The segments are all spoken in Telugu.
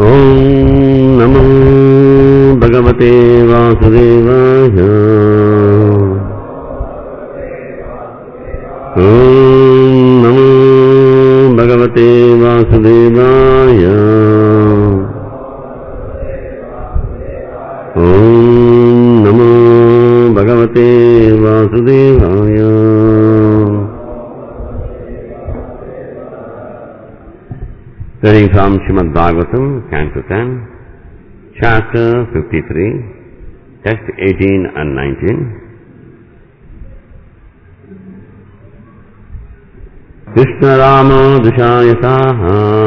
ॐ नमो भगवते वासुदेवाय ॐ नमो भगवते वासुदेवाय ॐ नमो भगवते वासुदेवाय Reading from Srimad Bhagavatam, Canto 10, Chapter 53, Text 18 and 19. Krishna Ram दुषायसाः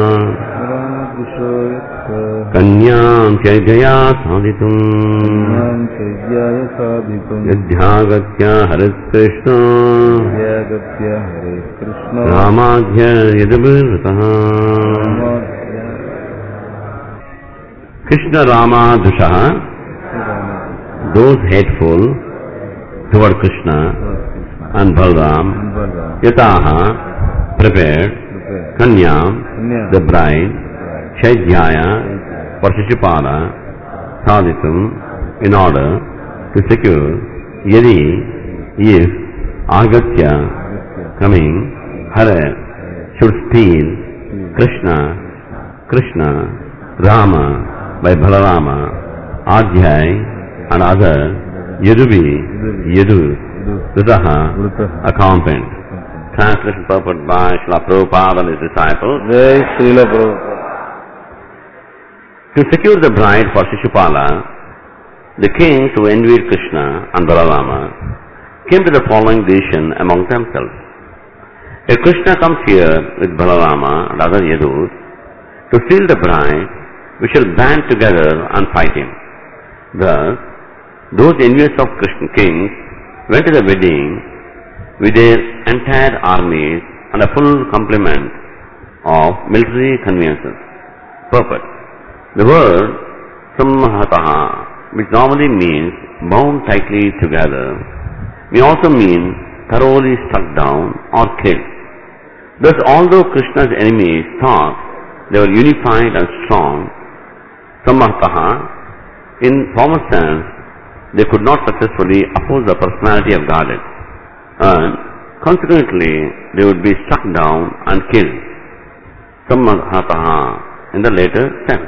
कन्यां चर्जया साधितुम् चैद्याय साधितुम् यद्यागत्य हरित्कृष्ण त्यागत्य हरे Krishna रामाध्य यदुभृतः Krishna रामादुषः those hateful toward Krishna and Balram, Yataha prepared Kanyam, the bride, Shaidhyaya, for Shishupala, Sadhitum, in order to secure Yadi, if Agatya, coming, Hare, should steal Krishna, Krishna, Rama, by Balarama, Adhyay, and other Yadubi, Yadu, Ritaha, accompanied. Translation purport by Srila Prabhupada and his disciples. జై శ్రీల ప్రభుత్వ To secure the bride for Shishupala, the kings who envied Krishna and Balarama came to the following decision among themselves. If Krishna comes here with Balarama and other Yadus to steal the bride, we shall band together and fight him. Thus, those envious of Krishna kings went to the wedding with their entire armies and a full complement of military conveyances. Purpose. The word samhataha, which normally means bound tightly together, may also mean thoroughly struck down or killed. Thus, although Krishna's enemies thought they were unified and strong, samhataha, in formal sense, they could not successfully oppose the personality of Godhead, and consequently, they would be struck down and killed. Samhataha, in the later sense.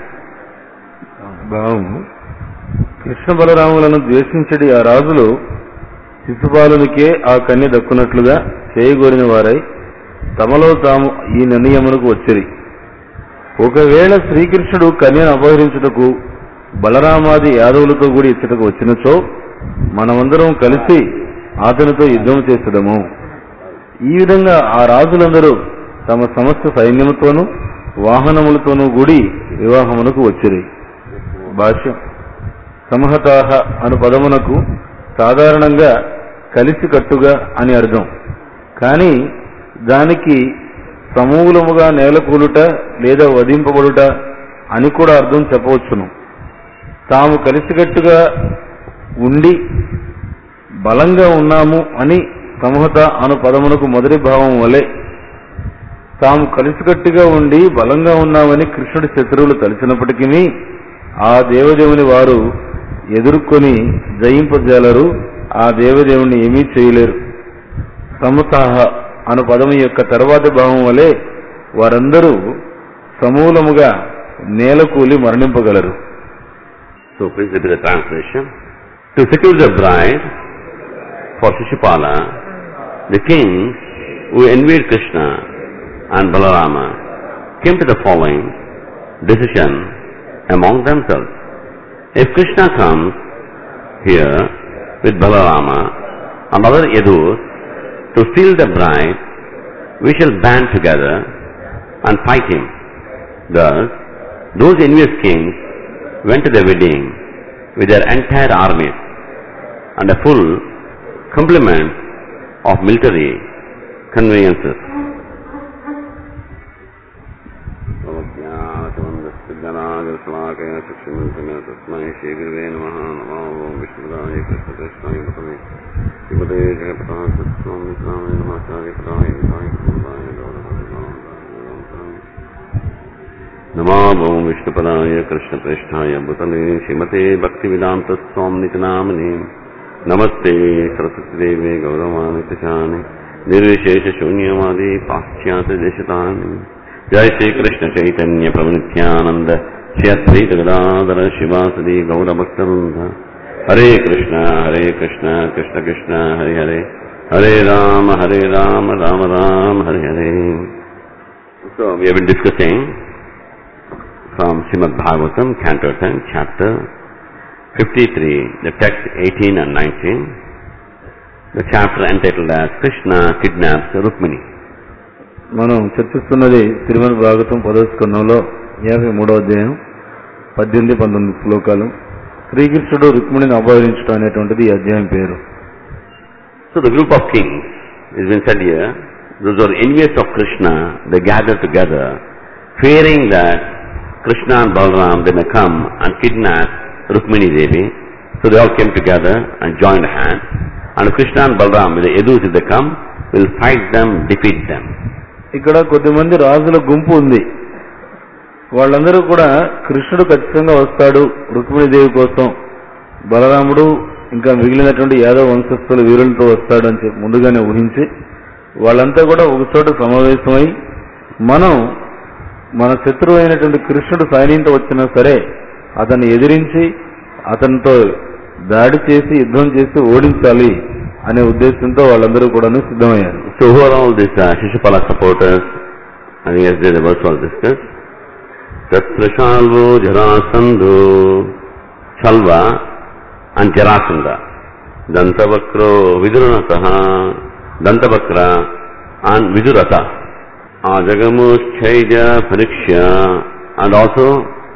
భావం కృష్ణ బలరాములను ద్వేషించడి ఆ రాజులు శిశుపాలునికే ఆ కన్య దక్కునట్లుగా చేయగోరిన వారై తమలో తాము ఈ నిర్ణయమునకు వచ్చిరి ఒకవేళ శ్రీకృష్ణుడు కన్యను అపహరించుటకు బలరామాది యాదవులతో కూడి ఇచ్చటకు వచ్చినచో మనమందరం కలిసి అతనితో యుద్ధం చేసడము ఈ విధంగా ఆ రాజులందరూ తమ సమస్త సైన్యముతోనూ వాహనములతోనూ కూడి వివాహమునకు వచ్చిరి భాష్యం సమహతాహ అను పదమునకు సాధారణంగా కలిసికట్టుగా అని అర్థం కానీ దానికి సమూలముగా నేలకూలుట లేదా వధింపబడుట అని కూడా అర్థం చెప్పవచ్చును తాము కలిసికట్టుగా ఉండి బలంగా ఉన్నాము అని సమూహత అను పదమునకు మొదటి భావం వలె తాము కలిసికట్టుగా ఉండి బలంగా ఉన్నామని కృష్ణుడి శత్రువులు తలిచినప్పటికీ ఆ దేవదేవుని వారు ఎదుర్కొని జయింపజాలరు ఆ దేవదేవుని ఏమీ చేయలేరు సమతాహ అను పదము యొక్క తర్వాతి భావం వలె వారందరూ సమూలముగా నేలకూలి మరణింపగలరు So please repeat the translation. To secure the bride for Shishupala, the kings who envied Krishna and Balarama came to the following decision among themselves. If Krishna comes here with Balarama and other Yadus to steal the bride, we shall band together and fight him. Thus, those envious kings went to the wedding with their entire armies and a full complement of military conveyances. तस्मै श्रीगुरुवे नमः नमो ओं विष्णुपदाय कृष्णकृष्णाय पतमे श्रीमते जगत्पदाय सत्स्वामी स्वामी नमाचार्य पदाय निताय कृष्णपदाय गौरवाय नमो विष्णुपदाय कृष्णप्रेष्ठाय भूतले श्रीमते भक्तिवेदान्तस्वामिनिति नामने नमस्ते सरस्वतीदेवे गौरवानितशानि निर्विशेषशून्यवादी पाश्चात्यदेशतानि जय श्रीकृष्ण चैतन्य प्रभुनित्यानन्द श्री अद्वैत गदाधर शिवासदि गौरभक्तवृन्द हरे कृष्ण हरे कृष्ण कृष्ण कृष्ण हरे हरे हरे राम हरे राम राम राम हरे हरे So we have been discussing from Srimad Bhagavatam, Canto 10, chapter 53, the text 18 and 19, the chapter entitled as Krishna Kidnaps Rukmini. మనం చర్చిస్తున్నది శ్రీమద్ భాగవతం పదవ స్కంధంలో యాభై మూడవ అధ్యాయం పద్దెనిమిది పంతొమ్మిది శ్లోకాలు శ్రీకృష్ణుడు రుక్మిణిని అపహరించడం అనేటువంటిది ఈ అధ్యాయం పేరు So the group of kings, has been said here, those who are envious of Krishna, they gather together, fearing that Krishna and Balram, they may come and kidnap Rukmini Devi. So they all came together and joined hands. And Krishna and Balram, with the Yadus if they come, will fight them, defeat them. ఇక్కడ కొద్దిమంది రాజుల గుంపు ఉంది వాళ్ళందరూ కూడా కృష్ణుడు ఖచ్చితంగా వస్తాడు రుక్మిణీదేవి కోసం బలరాముడు ఇంకా మిగిలినటువంటి యాదవ వంశస్థుల వీరులతో వస్తాడని చెప్పి ముందుగానే ఊహించి వాళ్ళంతా కూడా ఒక చోట సమావేశమై మనం మన శత్రువు అయినటువంటి కృష్ణుడు సైన్యంతో వచ్చినా సరే అతన్ని ఎదిరించి అతనితో దాడి చేసి యుద్ధం చేసి ఓడించాలి అనే ఉద్దేశంతో వాళ్ళందరూ కూడా సిద్ధమయ్యారు So who are all these uh, Shishupala supporters? And yesterday the verse was discussed. Tatrashalvo Jarasandhu Salva and Jarasandha. Dantavakro Vidurunataha Dantavakra and Vidurata. Ajagamuschaiya Pariksha and also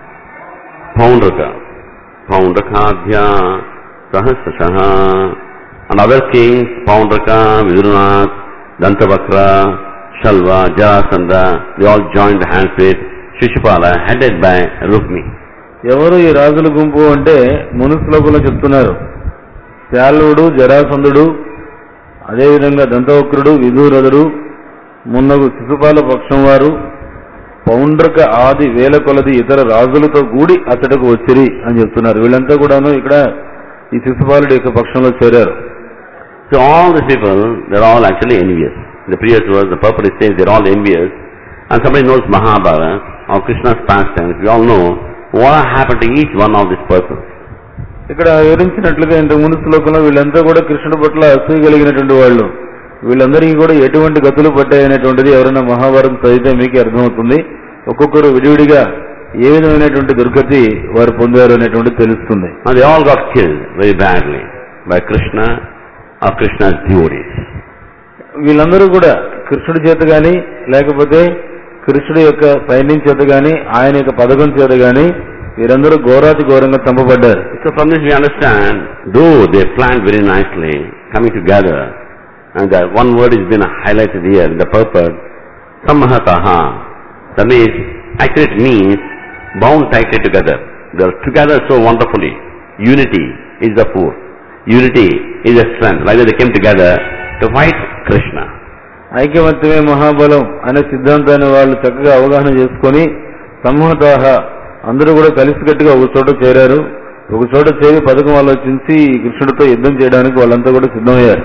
Paundraka. Paundrakadhya Sahasashaha and other kings, Paundraka, Vidurunath, Dantavakra, Shalva, Jarasandha, they all joined hands with Shishupala, headed by Rukmi. ఎవరు ఈ రాజుల గుంపు అంటే మును శ్లోకంలో చెప్తున్నారు శాల్వుడు జరాసంధుడు అదేవిధంగా దంతవక్రుడు విధురథుడు మున్నగు శిశుపాల పక్షం వారు పౌండ్రక ఆది వేల కొలది ఇతర రాజులతో కూడి అతడకు వచ్చిరి అని చెప్తున్నారు వీళ్ళంతా కూడాను ఇక్కడ ఈ శిశుపాలుడి యొక్క పక్షంలో చేరారు So all these people, they're all actually envious. The previous verse, the purport is saying they're all envious. And somebody knows Mahabharata or Krishna's pastimes. We all know what happened to each one of these persons. ఇక్కడ వివరించినట్లుగా ఇంతకు ముందు శ్లోకంలో వీళ్ళంతా కూడా కృష్ణుడి పట్ల అసూయ కలిగినటువంటి వాళ్ళు వీళ్ళందరికీ కూడా ఎటువంటి గతులు పట్టాయనేటువంటిది ఎవరైనా మహాభారతం చదివితే మీకు అర్థమవుతుంది ఒక్కొక్కరు విడివిడిగా ఏ విధమైనటువంటి దుర్గతి వారు పొందారు అనేటువంటిది తెలుస్తుంది And they all got killed very badly by Krishna or Krishna's devotees. వీళ్ళందరూ కూడా కృష్ణుడి చేత గాని లేకపోతే కృష్ణుడి యొక్క సైన్యం చేత గాని ఆయన యొక్క పథకం చేత గాని వీరందరూ ఘోరాతి ఘోరంగా చంపబడ్డారు So from this we understand, though they planned very nicely, coming together, and the one word has been highlighted here in the purpose, samahataha. That means, actually it means bound tightly together. They are together so wonderfully. Unity is the force. Unity is the strength. Like that they came together to fight Krishna. ఐక్యమత్యమే మహాబలం అనే సిద్ధాంతాన్ని వాళ్ళు చక్కగా అవగాహన చేసుకొని సమూహతాహ అందరూ కూడా కలిసికట్టుగా ఒక చోట చేరారు ఒక చోట చేరి పథకం ఆలోచించి ఈ కృష్ణుడితో యుద్ధం చేయడానికి వాళ్ళంతా కూడా సిద్ధమయ్యారు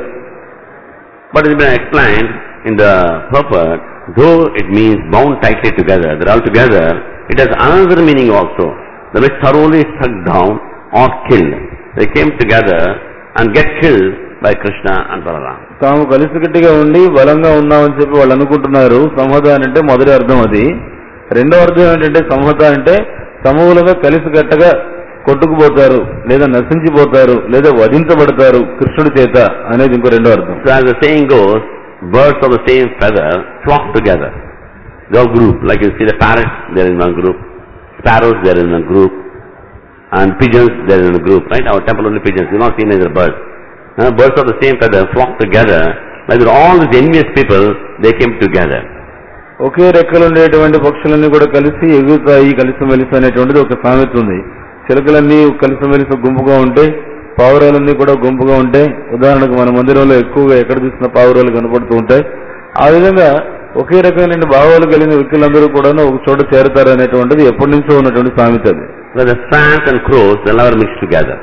But it has been explained in the purport, though it means bound tightly together, they're all together, it has another meaning also. They were thoroughly struck down or killed. They came together and get killed by Krishna and Balaram. తాము కలిసికట్టుగా ఉండి బలంగా ఉన్నామని చెప్పి వాళ్ళు అనుకుంటున్నారు సంహత అని అంటే మొదటి అర్థం అది రెండో అర్థం ఏంటంటే సంహత అంటే సమూలంగా కలిసికట్టగా కొట్టుకుపోతారు లేదా నశించిపోతారు లేదా వధించబడతారు కృష్ణుడి చేత అనేది ఇంకో రెండో అర్థం So as the saying goes, birds of the same feather flock together. They all group, like you see the parrots, they're in one group, sparrows, they're in one group, and pigeons, they're in a group, right? Our temple only pigeons, you're not seeing as a bird. Uh, birds of the same feather flock together, like they're all these envious people, they came together. ఒకే రెక్కలు ఉండేటువంటి పక్షులన్నీ కూడా కలిసి ఎగురుతాయి కలిసిమెలిసి అనేటువంటిది ఒక సామెత ఉంది చిలకలన్నీ కలిసిమెలిసి గుంపుగా ఉంటే పావురాలన్నీ కూడా గుంపుగా ఉంటాయి ఉదాహరణకు మన మందిరంలో ఎక్కువగా ఎక్కడ చూసిన పావురాలు కనపడుతూ ఉంటాయి ఆ విధంగా ఒకే రకమైన భావాలు కలిగిన వ్యక్తులందరూ కూడా ఒక చోట చేరతారు అనేటువంటిది ఎప్పటి నుంచో ఉన్నటువంటి సామెత అది Where the swans and crows, they'll never mix together.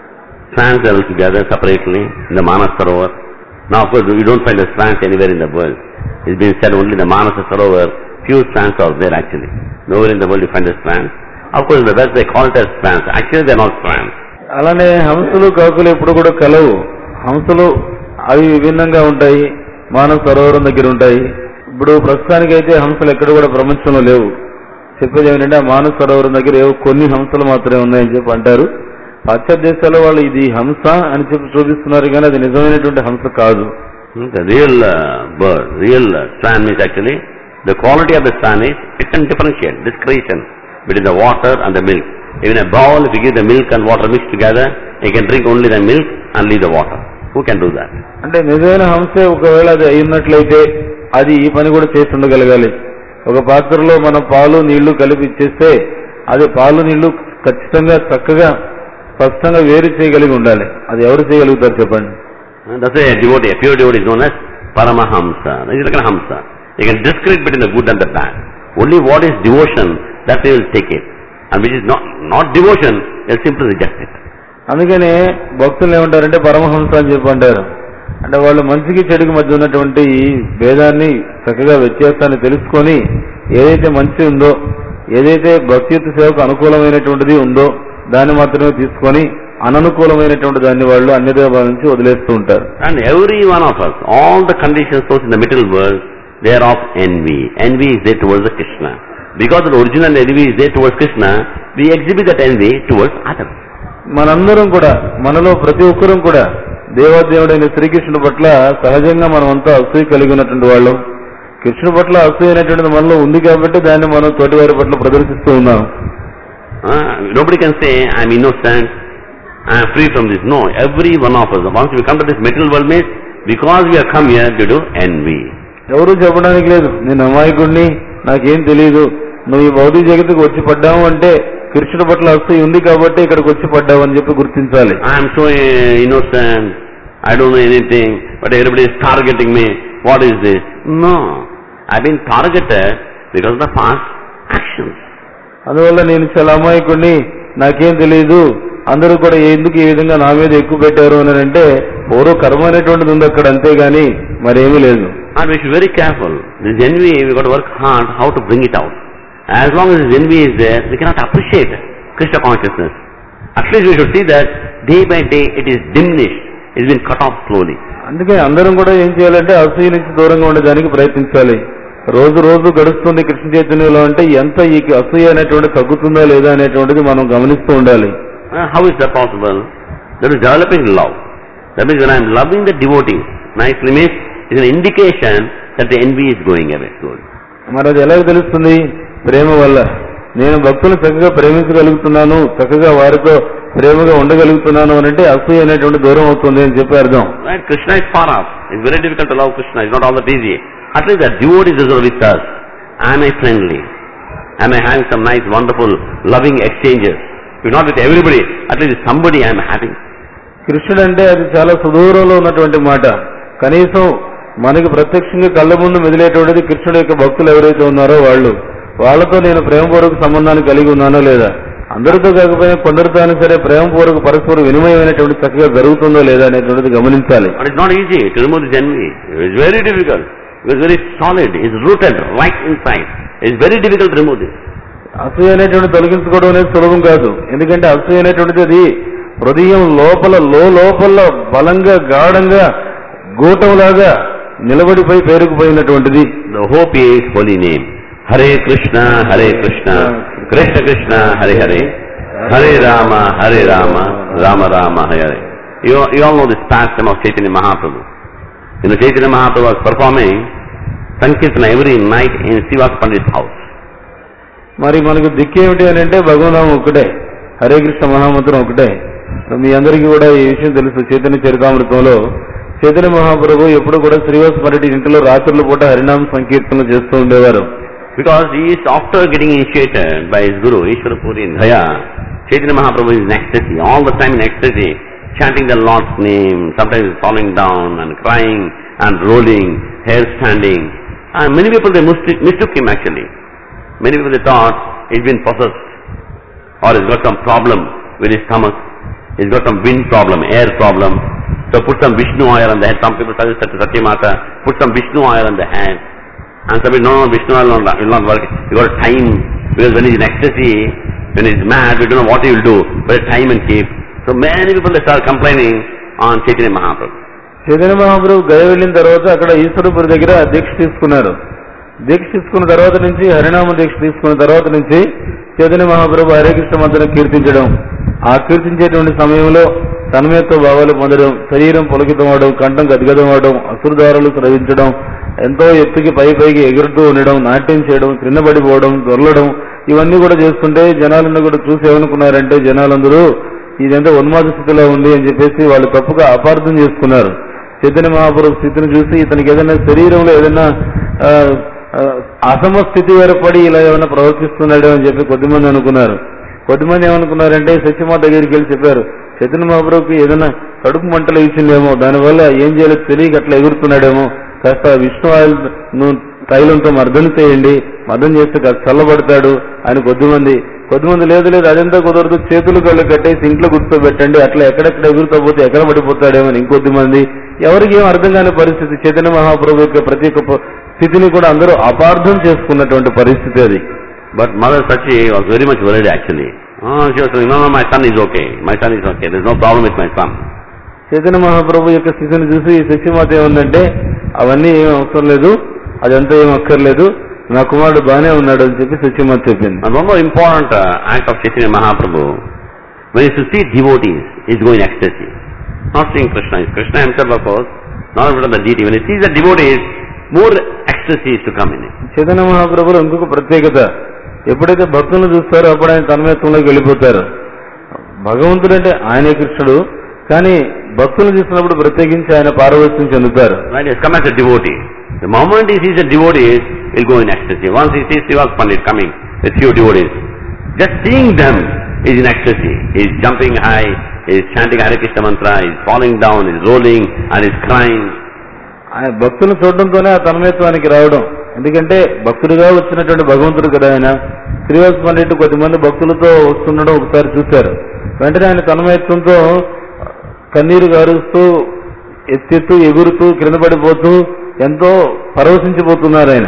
Swans are together separately in the Manas Sarovar. Now, of course, you don't find the swans anywhere in the world. It's been said only in the Manas Sarovar, few swans are there actually. Nowhere in the world you find the swans. Of course, in the West they call it as swans. Actually, they're not swans. అలానే హంసలు కాకులు ఎప్పుడు కూడా కలవు హంసలు అవి విభిన్నంగా ఉంటాయి మానవ సరోవరం దగ్గర ఉంటాయి ఇప్పుడు ప్రస్తుతానికైతే హంసలు ఎక్కడ కూడా ప్రపంచంలో లేవు చెప్పేది ఏమిటంటే ఆ మానవ సరోవరం దగ్గర ఏవో కొన్ని హంసలు మాత్రమే ఉన్నాయని చెప్పి అంటారు పాశ్చాత్య దేశాల్లో వాళ్ళు ఇది హంస అని చెప్పి చూపిస్తున్నారు కానీ అది నిజమైనటువంటి హంస కాదు Hmm, The real uh, bird, real uh, swan means actually, the quality of the swan is, it can differentiate, discretion between the water and the milk. Even a bowl, if you give the milk and water mixed together, you can drink only the milk and leave the water. Who can do that? అంటే నిజమైన హంసే ఒకవేళ అది అయినట్లయితే అది ఈ పని కూడా చేసి ఉండగలగాలి ఒక పాత్రలో మనం పాలు నీళ్లు కలిపి ఇచ్చేస్తే అది పాలు నీళ్లు ఖచ్చితంగా చక్కగా స్పష్టంగా వేరు చేయగలిగి ఉండాలి అది ఎవరు చేయగలుగుతారు చెప్పండి And that's why a devotee, a pure devotee is known as Paramahamsa. It's like a Hamsa. You can discriminate between the good and the bad. Only what is devotion, that they will take it. And which is not, not devotion, they'll simply reject it. అందుకనే భక్తులు ఏమంటారంటే పరమహంస అని చెప్పి అంటారు అంటే వాళ్ళు మంచికి చెడుకి మధ్య ఉన్నటువంటి ఈ భేదాన్ని చక్కగా వ్యత్యాసాన్ని తెలుసుకొని ఏదైతే మంచి ఉందో ఏదైతే భక్తియుక్త సేవకు అనుకూలమైనటువంటిది ఉందో దాన్ని మాత్రమే తీసుకొని అననుకూలమైనటువంటి దాన్ని వాళ్ళు అన్యదా భావించి వదిలేస్తూ ఉంటారు And every one of us, all the conditions those in the material world, they are of envy. Envy is there towards the Krishna. Because the original envy is there towards Krishna, we exhibit that envy towards others. మనందరం కూడా మనలో ప్రతి ఒక్కరూ కూడా దేవాదేవుడైన శ్రీకృష్ణుడి పట్ల సహజంగా మనమంతా అసూయ కలిగి ఉన్నటువంటి వాళ్ళం కృష్ణుడి పట్ల అసూయ అనేటువంటిది మనలో ఉంది కాబట్టి దాన్ని మనం తోటివారి పట్ల ప్రదర్శిస్తూ ఉన్నాం Uh, nobody can say, I am innocent, I am free from this. No, every one of us, once we come to this material world means, because we have come here due to envy. ఎవరు చెప్పడానికి లేదు నేను అమాయకుడిని నాకేం తెలియదు నువ్వు ఈ భౌతిక జగత్తుకు వచ్చి పడ్డావు అంటే కృష్ణుడి పట్ల అసూయ ఉంది కాబట్టి ఇక్కడికి వచ్చి పడ్డావు అని చెప్పి గుర్తించాలి I am so uh, innocent, I don't know anything, but everybody is targeting me. What is this? No, I have been targeted because of the past actions. అందువల్ల నేను చాలా అమాయకుడిని నాకేం తెలియదు అందరూ కూడా ఎందుకు ఈ విధంగా నా మీద ఎక్కువ పెట్టారు అని అంటే పూర్వ కర్మ అనేటువంటిది ఉంది అక్కడ అంతేగాని మరేమీ లేదు And we should be very careful. This envy, we got to work hard how to bring it out. As long as this envy is there, we cannot appreciate Krishna consciousness. At least we should see that day by day it is diminished, it has been cut off slowly. అందుకే అందరం కూడా ఏం చేయాలంటే అసూయ నుంచి దూరంగా ఉండడానికి ప్రయత్నించాలి రోజు రోజు గడుస్తుంది కృష్ణ చైతన్యంలో అంటే ఎంత ఈ అసూయ అనేటువంటి తగ్గుతుందా లేదా అనేటువంటిది మనం గమనిస్తూ ఉండాలి Uh, how is that possible? That is developing love. That means when I am loving the devotee, nicely means it's an indication that the envy is going away slowly. మరి అది ఎలాగ తెలుస్తుంది ప్రేమ వల్ల నేను భక్తులను చక్కగా ప్రేమించగలుగుతున్నాను చక్కగా వారితో ప్రేమగా ఉండగలుగుతున్నాను అని అంటే అసూయ అనేటువంటి దూరం అవుతుంది అని చెప్పి అర్థం Right? Krishna is far off. It's very difficult to love Krishna. It's not all that easy. At least the devotee is also with us. Am I friendly? Am I having some nice, wonderful, loving exchanges? If not with everybody, at least with somebody I am having. కృష్ణుడు అంటే అది చాలా సుదూరంలో ఉన్నటువంటి మాట కనీసం మనకి ప్రత్యక్షంగా కళ్ళ ముందు మెదిలేటువంటిది కృష్ణుడు యొక్క భక్తులు ఎవరైతే ఉన్నారో వాళ్ళు వాళ్ళతో నేను ప్రేమపూర్వక సంబంధాన్ని కలిగి ఉన్నానో లేదా అందరితో కాకపోయినా కొందరితో అయినా సరే ప్రేమపూర్వక పరస్పర వినిమయమైనటువంటి చక్కగా జరుగుతుందో లేదా అనేటువంటిది గమనించాలి But it's not easy to remove this envy. It's very difficult. It's very solid. It's rooted right inside. It's very difficult to remove this. అసూయ అనేటువంటి తొలగించుకోవడం అనేది సులభం కాదు ఎందుకంటే అసూయ అనేటువంటిది అది హృదయం లోపల లో లోపల బలంగా గాఢంగా గూటంలాగా నిలబడిపోయి పేరుకుపోయినటువంటిది The hope is holy name. Hare Krishna, Hare Krishna, Krishna Krishna, Hare Hare, Hare Rama, Hare Rama, Rama Rama, Hare Hare. You, you all know this pastime of Chaitanya Mahaprabhu. You know, Chaitanya Mahaprabhu was performing Sankirtana every night in Sivas Pandit's house. మరి మనకు దిక్కేమిటి అని అంటే భగవనామం ఒకటే హరే కృష్ణ మహామంత్రం ఒకటే మీ అందరికీ కూడా ఈ విషయం తెలుసు చైతన్య చరితామృతంలో చైతన్య మహాప్రభు ఎప్పుడు కూడా శ్రీవాస పర్యటి ఇంటిలో రాత్రుల పూట హరినామ సంకీర్తనలు చేస్తూ ఉండేవారు Because he is after getting initiated by his guru, Ishwara Puri in Gaya, Chaitanya Mahaprabhu is in ecstasy, all the time in ecstasy, chanting the Lord's name, sometimes falling down and crying and rolling, hair standing. And many people they mistook, mistook him actually. Many people they thought he's been possessed or he's got some problem with his stomach. He's got some wind problem, air problem. So put some Vishnu oil on the head. Some people suggested to Satyamata, put some Vishnu oil on the head. And some people, no, no, Vishnu oil will not, will not work. You got time because when he's in ecstasy, when he's mad, we don't know what he will do. But time and keep. So many people they start complaining on Chaitanya Mahaprabhu. Chaitanya మహాప్రభు గయ వెళ్ళిన తర్వాత అక్కడ ఈశ్వరపురి దగ్గర దీక్ష తీసుకున్నారు దీక్ష తీసుకున్న తర్వాత నుంచి హరినామ దీక్ష తీసుకున్న తర్వాత నుంచి చైతన్య మహాప్రభు హరే కృష్ణ మంత్రం కీర్తించడం ఆ కీర్తించేటువంటి సమయంలో తన్మయత్వ భావాలు పొందడం శరీరం పులకితం అవడం కంఠం గద్గదం అవడం అసురధారలు స్రవించడం ఎంతో ఎత్తుకి పై పైకి ఎగురుతూ ఉండడం నాట్యం చేయడం క్రిందపడిపోవడం దొరలడం ఇవన్నీ కూడా చేస్తుంటే జనాలను కూడా చూసి ఏమనుకున్నారంటే జనాలందరూ ఇదంతా ఉన్మాద స్థితిలో ఉంది అని చెప్పేసి వాళ్ళు తప్పుగా అపార్థం చేసుకున్నారు చైతన్య మహాపురుష స్థితిని చూసి ఇతనికి ఏదైనా శరీరంలో ఏదైనా ఆ, ఆ, అసమ స్థితి ఏర్పడి ఇలా ఏమైనా ప్రవర్తిస్తున్నాడు అని చెప్పి కొద్దిమంది అనుకున్నారు కొద్దిమంది ఏమనుకున్నారంటే సత్యమాత దగ్గరికి వెళ్ళి చెప్పారు చైతన్య మహాప్రభుకి ఏదైనా కడుపు మంటలు ఇచ్చిందేమో దానివల్ల ఏం చేయాలో తెలియక అట్లా ఎగురుతున్నాడేమో కాస్త విష్ణు ఆయిల్ ను- తైలంతో మర్దన చేయండి మర్దన చేస్తే కాస్త చల్లబడతాడు అని కొద్దిమంది కొద్దిమంది లేదు లేదు అదంతా కుదరదు చేతులు కళ్ళు కట్టేసి ఇంట్లో కూర్చోబెట్టండి అట్లా ఎక్కడెక్కడ ఎగురుతా పోతే ఎక్కడ పడిపోతాడేమో అని ఇంకొద్ది మంది ఎవరికి ఏం అర్థం కాని పరిస్థితి చైతన్య మహాప్రభు యొక్క ప్రత్యేక ప- స్థితిని కూడా అందరూ అపార్థం చేసుకున్నటువంటి పరిస్థితి అది But Mother Sachi was very much worried actually. Oh, she was saying, no, no, my son is okay. My son is okay. There's no problem with my son. Chaitanya మహాప్రభు యొక్క స్థితిని చూసి ఈ సత్యమాత ఏముందంటే అవన్నీ ఏం అవసరం లేదు అదంతా ఏం అక్కర్లేదు నా కుమారుడు బాగానే ఉన్నాడు అని చెప్పి సత్యమాత చెప్పింది And one more important uh, act of Chaitanya Mahaprabhu, when he used to see devotees, he's going ecstasy. Not seeing Krishna, it's Krishna himself of course, not a bit of the deity. When he sees the devotees, more ecstasy is to come in it. Chaitanya మహాప్రభులో ఇంకొక ప్రత్యేకత ఎప్పుడైతే భక్తులను చూస్తారో అప్పుడు ఆయన తన్మయత్వంలోకి వెళ్ళిపోతారు భగవంతుడు అంటే ఆయనే కృష్ణుడు కానీ భక్తులను చూసినప్పుడు ప్రత్యేకించి ఆయన పారవస్యం చెందుతారు Right? He's come as a devotee. The moment he sees the devotees, he'll go in ecstasy. Once he sees Srivas Pandit coming with few devotees, just seeing them is in ecstasy. He's jumping high, he's chanting Hare Krishna mantra, he's falling down, he's rolling, and he's crying. ఆయన భక్తులను చూడడంతోనే ఆ తన్మయత్వానికి రావడం ఎందుకంటే భక్తుడిగా వచ్చినటువంటి భగవంతుడు కదా ఆయన శ్రీవాస పండిట్ కొద్దిమంది భక్తులతో వస్తుండడం ఒకసారి చూశారు వెంటనే ఆయన తన్మయత్వంతో కన్నీరు గారుస్తూ ఎత్తెత్తు ఎగురుతూ క్రింద పడిపోతూ ఎంతో పరవశించిపోతున్నారు ఆయన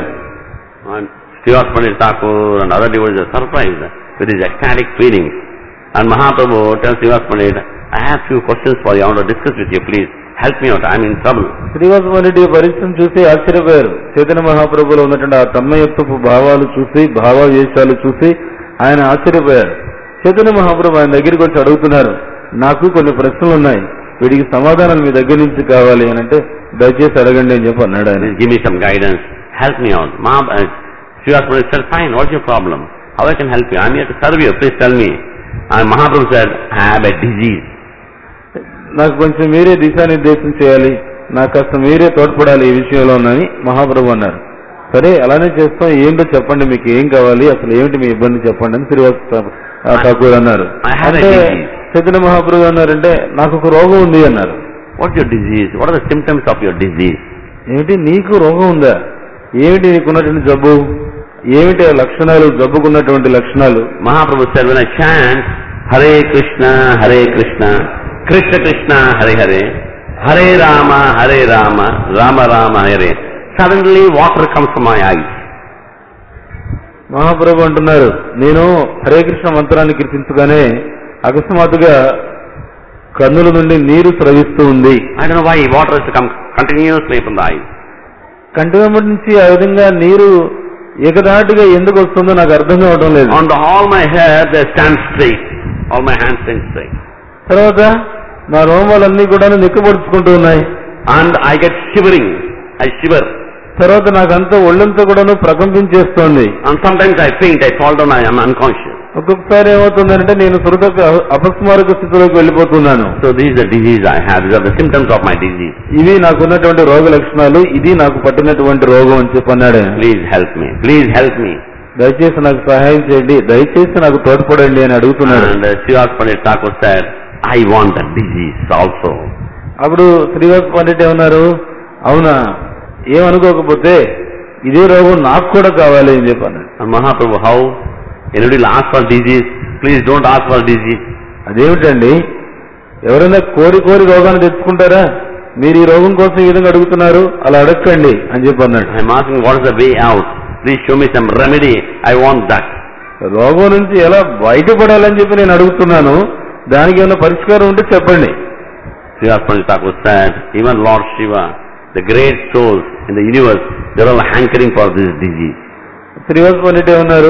And Srivas Pandit Thakur and other devotees are surprised with his ecstatic feelings. And Mahaprabhu tells Srivas Pandit, I have few questions for you, I want to discuss with you, please. Help me out, I'm in trouble. శ్రీవాస Pandit ఈ పరిస్థితిని చూసి ఆశ్చర్యపోయారు చైతన్య మహాప్రభులో ఉన్నటువంటి ఆ తన్మయత్వపు భావాలు చూసి భావావేశాలు చూసి ఆయన ఆశ్చర్యపోయారు చైతన్య మహాప్రభు ఆయన దగ్గరికి వచ్చి అడుగుతున్నారు నాకు కొన్ని ప్రశ్నలు ఉన్నాయి వీటికి సమాధానం మీ దగ్గర నుంచి కావాలి అని అంటే దయచేసి అడగండి అని చెప్పి అన్నాడు ఆయన Please give me some guidance, help me out. Mahab- uh, Srivas Pandit said, fine, what's your problem? How I can help you? I'm here to serve you, please tell me. And Mahaprabhu said, I have a disease. నాకు కొంచెం మీరే దిశానిర్దేశం చేయాలి నాకు కాస్త మీరే తోడ్పడాలి ఈ విషయంలో అని మహాప్రభు అన్నారు సరే అలానే చేస్తాం ఏంటో చెప్పండి మీకు ఏం కావాలి అసలు ఏమిటి మీ ఇబ్బంది చెప్పండి అని శ్రీవాస ఠాకూర్ అన్నారు I have a అంటే disease. చైతన్య మహాప్రభు అన్నారంటే నాకు ఒక రోగం ఉంది అన్నారు What's your disease? What are the symptoms of your disease? ఏమిటి నీకు రోగం ఉందా ఏమిటి నీకున్నటువంటి జబ్బు ఏమిటి ఆ లక్షణాలు జబ్బుకున్నటువంటి లక్షణాలు Mahaprabhu said, when I chant Hare Krishna, Hare Krishna, Krishna Krishna, Hare Hare, Hare Rama, Hare Rama, Rama Rama, Hare, suddenly water comes from my eyes. మహాప్రభు అంటున్నారు నేను హరే కృష్ణ మంత్రాన్ని కీర్తించగానే అకస్మాత్తుగా కన్నుల నుండి నీరు స్రవిస్తూ ఉంది I don't know why water has to come continuously from the eyes. కంటి వెంబడి నుంచి ఆ విధంగా నీరు ఏకదాటిగా ఎందుకు వస్తుందో నాకు అర్థం కావడం లేదు On the, all my hair, they stand straight. All my hands stand straight. తర్వాత నా రోమాలన్నీ కూడా నిక్కబడుచుకుంటూ ఉన్నాయి And I get shivering. I shiver. తర్వాత నాకంతా ఒళ్ళంతా కూడాను ప్రకంపించేస్తోంది And sometimes I faint. I fall down. I am unconscious. ఒక్కొక్కసారి ఏమవుతుందంటే నేను సురతకు అపస్మారక స్థితిలోకి వెళ్ళిపోతున్నాను So this is the disease I have. These are the symptoms of my disease. ఇవి నాకున్నటువంటి రోగ లక్షణాలు ఇది నాకు పట్టినటువంటి రోగం అని చెప్పి అన్నాడు ఆయన. Please help me. Please help me. దయచేసి నాకు సహాయం చేయండి దయచేసి నాకు తోడ్పడండి అని అడుగుతున్నాడు And uh, Srivas Pandit Thakur said, I want that disease also. అప్పుడు శ్రీవాస్ పండిట్ ఏమన్నారు అవునా ఏమనుకోకపోతే ఇదే రోగం నాకు కూడా కావాలి అని చెప్పాను And Mahaprabhu, how? Anybody will ask for disease? Please don't ask for disease. అదేమిటండి ఎవరైనా కోరి కోరి రోగాన్ని తెచ్చుకుంటారా మీరు ఈ రోగం కోసం ఈ విధంగా అడుగుతున్నారు అలా అడగండి అని చెప్పి అన్నాడు I'm asking what is the way out. Please show me some remedy. I want that. రోగం నుంచి ఎలా బయటపడాలని చెప్పి నేను అడుగుతున్నాను దానికి ఏమైనా పరిష్కారం ఉంటే చెప్పండి Srivas Thakur said, even Lord Shiva, the great souls in the universe, they're all hankering for this disease. Srivas Pandit ఏమన్నారు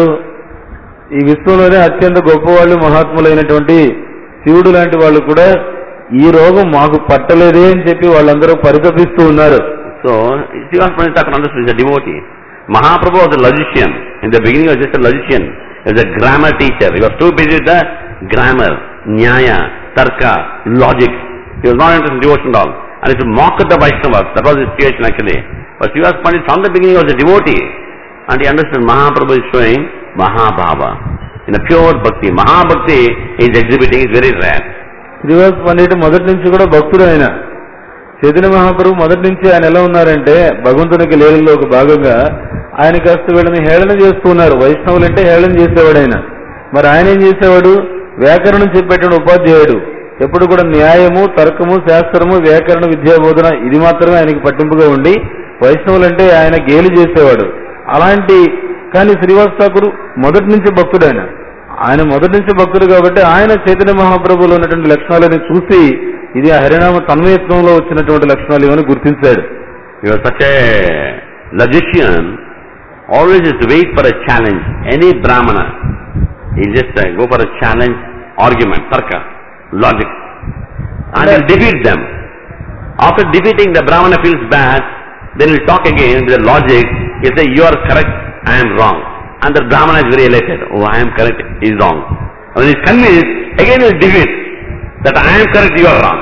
ఈ విశ్వంలోనే అత్యంత గొప్పవాళ్ళు మహాత్ములైనటువంటి శివుడు లాంటి వాళ్ళు కూడా ఈ రోగం మాకు పట్టలేదే అని చెప్పి వాళ్ళందరూ పరితపిస్తూ ఉన్నారు So, Srivas Thakur understood he's a devotee. Mahaprabhu was a logician. In the beginning, he was just a logician. He was a grammar teacher. He was too busy with the grammar, nyaya, tarka, logic. He was not interested in devotion at all. And he used to mock at the Vaishnavas. That was his situation actually. But Srivas Pandit from the beginning was a devotee. And he understood Mahaprabhu is showing Mahabhava. In a pure bhakti. Mahabhakti is exhibiting is very rare. Srivas Pandit మొదటి నుంచి కూడా భక్తుడు ఆయన చైతన్య మహాప్రభు మొదటి నుంచి ఆయన ఎలా ఉన్నారంటే భగవంతునికి లీలలో ఒక భాగంగా ఆయన కాస్త వీళ్ళని హేళన చేస్తూ ఉన్నారు వైష్ణవులు అంటే హేళన చేసేవాడు ఆయన మరి ఆయన ఏం చేసేవాడు వ్యాకరణం చెప్పేటువంటి ఉపాధ్యాయుడు ఎప్పుడు కూడా న్యాయము తర్కము శాస్త్రము వ్యాకరణ విద్యా బోధన ఇది మాత్రమే ఆయనకి పట్టింపుగా ఉండి వైష్ణవులు అంటే ఆయన గేలి చేసేవాడు అలాంటి కానీ శ్రీవాస్ ఠాకూర్ మొదటి నుంచి భక్తుడు ఆయన ఆయన మొదటి నుంచి భక్తుడు కాబట్టి ఆయన చైతన్య మహాప్రభులో ఉన్నటువంటి లక్షణాలని చూసి ఇది ఆ హరినామ తన్మయత్వంలో వచ్చినటువంటి లక్షణాలు ఇవన్నీ గుర్తించాడు He was such a logician, always used to wait for a challenge. Any Brahmana, he just uh, go for a challenge, argument, tarka, logic, and he'll defeat them. After defeating the Brahmana feels bad, then he'll talk again with the logic, he'll say, you are correct, I am wrong. And the Brahmana is very elated, oh I am correct, he is wrong. And when he is convinced, again he will defeat, that I am correct, you are wrong.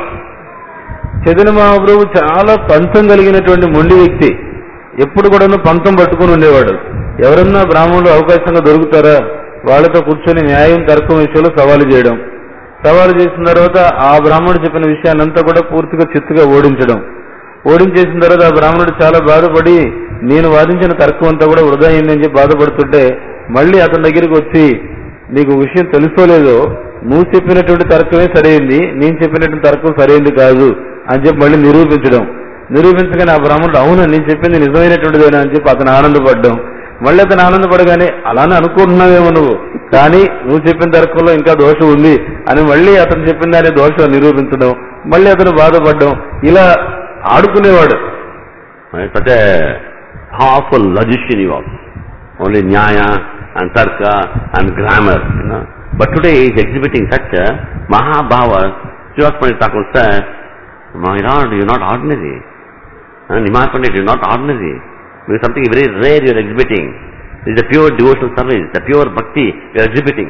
Chaitanya మహాప్రభు చాలా పంతం కలిగినటువంటి మొండి వ్యక్తి ఎప్పుడు కూడా పంతం పట్టుకుని ఉండేవాడు ఎవరన్నా బ్రాహ్మణులు అవకాశంగా దొరుకుతారా వాళ్ళతో కూర్చొని న్యాయం తర్కం విషయంలో సవాలు చేయడం సవాలు చేసిన తర్వాత ఆ బ్రాహ్మణుడు చెప్పిన విషయాన్నంతా కూడా పూర్తిగా చిత్తుగా ఓడించడం ఓడించేసిన తర్వాత ఆ బ్రాహ్మణుడు చాలా బాధపడి నేను వాదించిన తర్కం అంతా కూడా వృధా అయిందని చెప్పి బాధపడుతుంటే మళ్ళీ అతని దగ్గరికి వచ్చి నీకు విషయం తెలుసో లేదో నువ్వు చెప్పినటువంటి తర్కమే సరైంది నేను చెప్పినటువంటి తర్కం సరైంది కాదు అని చెప్పి మళ్ళీ నిరూపించడం నిరూపించగానే ఆ బ్రాహ్మణుడు అవును నేను చెప్పింది నిజమైనటువంటిదేనా అని చెప్పి అతను ఆనందపడ్డం మళ్ళీ అతను ఆనందపడగానే అలానే అనుకుంటున్నావేమో నువ్వు కానీ నువ్వు చెప్పిన తర్కంలో ఇంకా దోషం ఉంది అని మళ్ళీ అతను చెప్పిన దాని దోషం నిరూపించడం మళ్ళీ అతను బాధపడడం ఇలా ఆడుకునేవాడు Right? Such a powerful logician he was. Only Nyaya and Tarka and grammar, you know. But today he is exhibiting such a Mahabhava. Srivas Pandit Thakur said, My Lord, you are not ordinary. And Nimar Pandit, you are not ordinary. There is something very rare you are exhibiting. This is a pure devotional service, the pure bhakti you are exhibiting.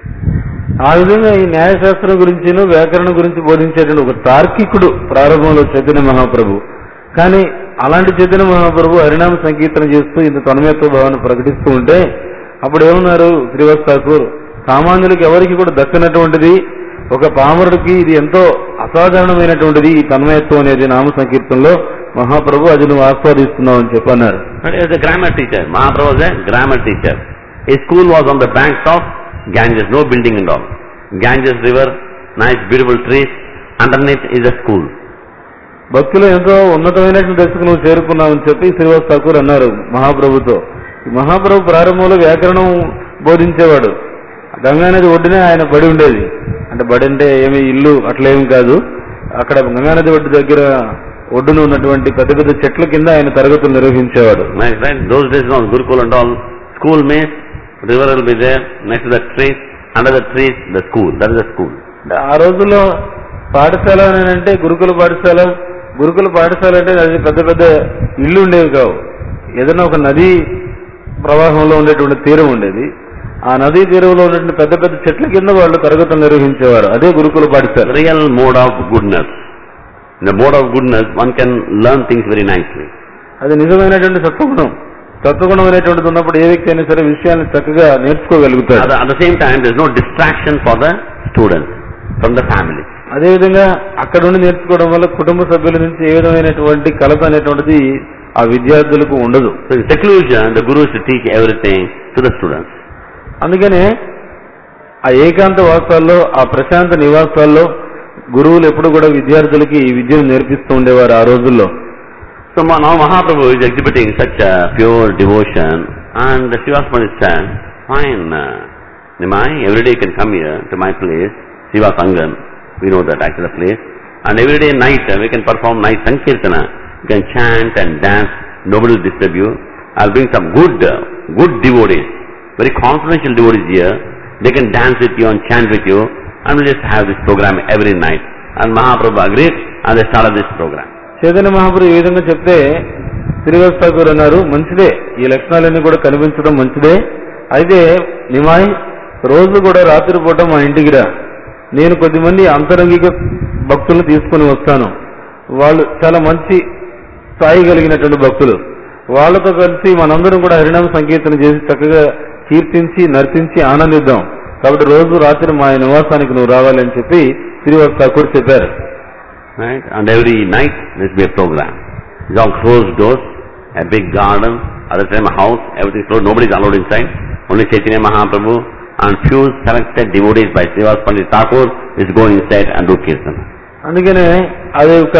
ఆ విధంగా ఈ న్యాయశాస్త్రం గురించిను వ్యాకరణం గురించి బోధించేటువంటి ఒక తార్కికుడు ప్రారంభంలో చైతన్య మహాప్రభు కానీ అలాంటి చైతన్య మహాప్రభు హరినామ సంకీర్తన చేస్తూ ఇంత తన్మయత్వ భావాన్ని ప్రకటిస్తూ ఉంటే అప్పుడు ఏమన్నారు శ్రీవాస్ ఠాకూర్ సామాన్యులకు ఎవరికి కూడా దక్కనటువంటిది ఒక పామరుడికి ఇది ఎంతో అసాధారణమైనటువంటిది ఈ తన్మయత్వం అనేది నామ సంకీర్తనలో మహాప్రభు అది నువ్వు ఆస్వాదిస్తున్నావు అని చెప్పన్నారు But he was a grammar teacher. Mahaprabhu was a grammar teacher. His school was on the banks of Ganges, no building and all. Ganges river, nice beautiful trees. Underneath is a school. భక్తులు ఎంతో ఉన్నతమైనటువంటి దశకు నువ్వు చేరుకున్నావని చెప్పి శ్రీవాస్ ఠాకూర్ అన్నారు మహాప్రభుతో ఈ మహాప్రభు ప్రారంభంలో వ్యాకరణం బోధించేవాడు గంగానది ఒడ్డునే ఆయన బడి ఉండేది అంటే బడి అంటే ఏమి ఇల్లు అట్లేమి కాదు అక్కడ గంగానది ఒడ్డు దగ్గర ఒడ్డున ఉన్నటువంటి పెద్ద పెద్ద చెట్ల కింద ఆయన తరగతులు నిర్వహించేవాడు Nice, right? Those days no Gurukul and all. School means river will be there, next to the trees, under the trees, the school. That is the school. అంటే ఆ రోజుల్లో పాఠశాల అని అంటే గురుకుల పాఠశాల గురుకుల పాఠశాల అంటే అది పెద్ద పెద్ద ఇల్లు ఉండేవి కావు ఏదైనా ఒక నది ప్రవాహంలో ఉండేటువంటి తీరం ఉండేది ఆ నదీ తీరంలో ఉన్నటువంటి పెద్ద పెద్ద చెట్ల కింద వాళ్ళు తరగతులు నిర్వహించేవారు అదే గురుకుల పాఠశాల Real mode of goodness. In the mode of goodness, one can learn things very nicely. అది నిజమైనటువంటి సత్వగుణం సత్వగుణం అనేటువంటిది ఉన్నప్పుడు ఏ వ్యక్తి అయినా సరే విషయాన్ని చక్కగా At నేర్చుకోగలుగుతాడు the, at the same time, there is no distraction for the students from the family. అదేవిధంగా అక్కడ ఉండి నేర్చుకోవడం వల్ల కుటుంబ సభ్యుల నుంచి ఏ విధమైనటువంటి కలత అనేటువంటిది ఆ విద్యార్థులకు ఉండదు So in seclusion, the guru is to teach everything to the students. అందుకనే ఆ ఏకాంత వాసాల్లో ఆ ప్రశాంత నివాసాల్లో గురువులు ఎప్పుడు కూడా విద్యార్థులకి ఈ విద్యను నేర్పిస్తూ ఉండేవారు ఆ రోజుల్లో So Ma- now Mahaprabhu is exhibiting such a pure devotion and the Srivasmani said, fine, uh, Nimai, every day you can come here to my place, Siva Sangan, we know that actually the place, and every day night uh, we can perform night Sankirtana, you can chant and dance, nobody will disturb you. I'll bring some good, uh, good devotees, very confidential devotees here, they can dance with you and chant with you, and we'll just have this program every night. And Mahaprabhu agreed and they started this program. Chaitanya మహాప్రభు ఈ విధంగా చెప్తే శ్రీవాస్ ఠాకూర్ అన్నారు మంచిదే ఈ లక్షణాలన్నీ కూడా కనిపించడం మంచిదే అయితే నిమాయ్ రోజు కూడా రాత్రి పూట మా ఇంటికి రా నేను కొద్దిమంది అంతరంగిక భక్తులను తీసుకొని వస్తాను వాళ్ళు చాలా మంచి స్థాయి కలిగినటువంటి భక్తులు వాళ్ళతో కలిసి మనందరం కూడా హరినామ సంకీర్తన చేసి చక్కగా కీర్తించి నర్తించి ఆనందిద్దాం కాబట్టి రోజు రాత్రి మా నివాసానికి నువ్వు రావాలని చెప్పి శ్రీవాస్ ఠాకూర్ చెప్పారు Right? And every night there will be a program. It's all closed doors, a big garden, other time a house, everything is closed, nobody is allowed inside. Only Chaitanya Mahaprabhu and few selected devotees by Srivas Pandit Thakur is go inside and do kirtan. అందుకనే అది ఒక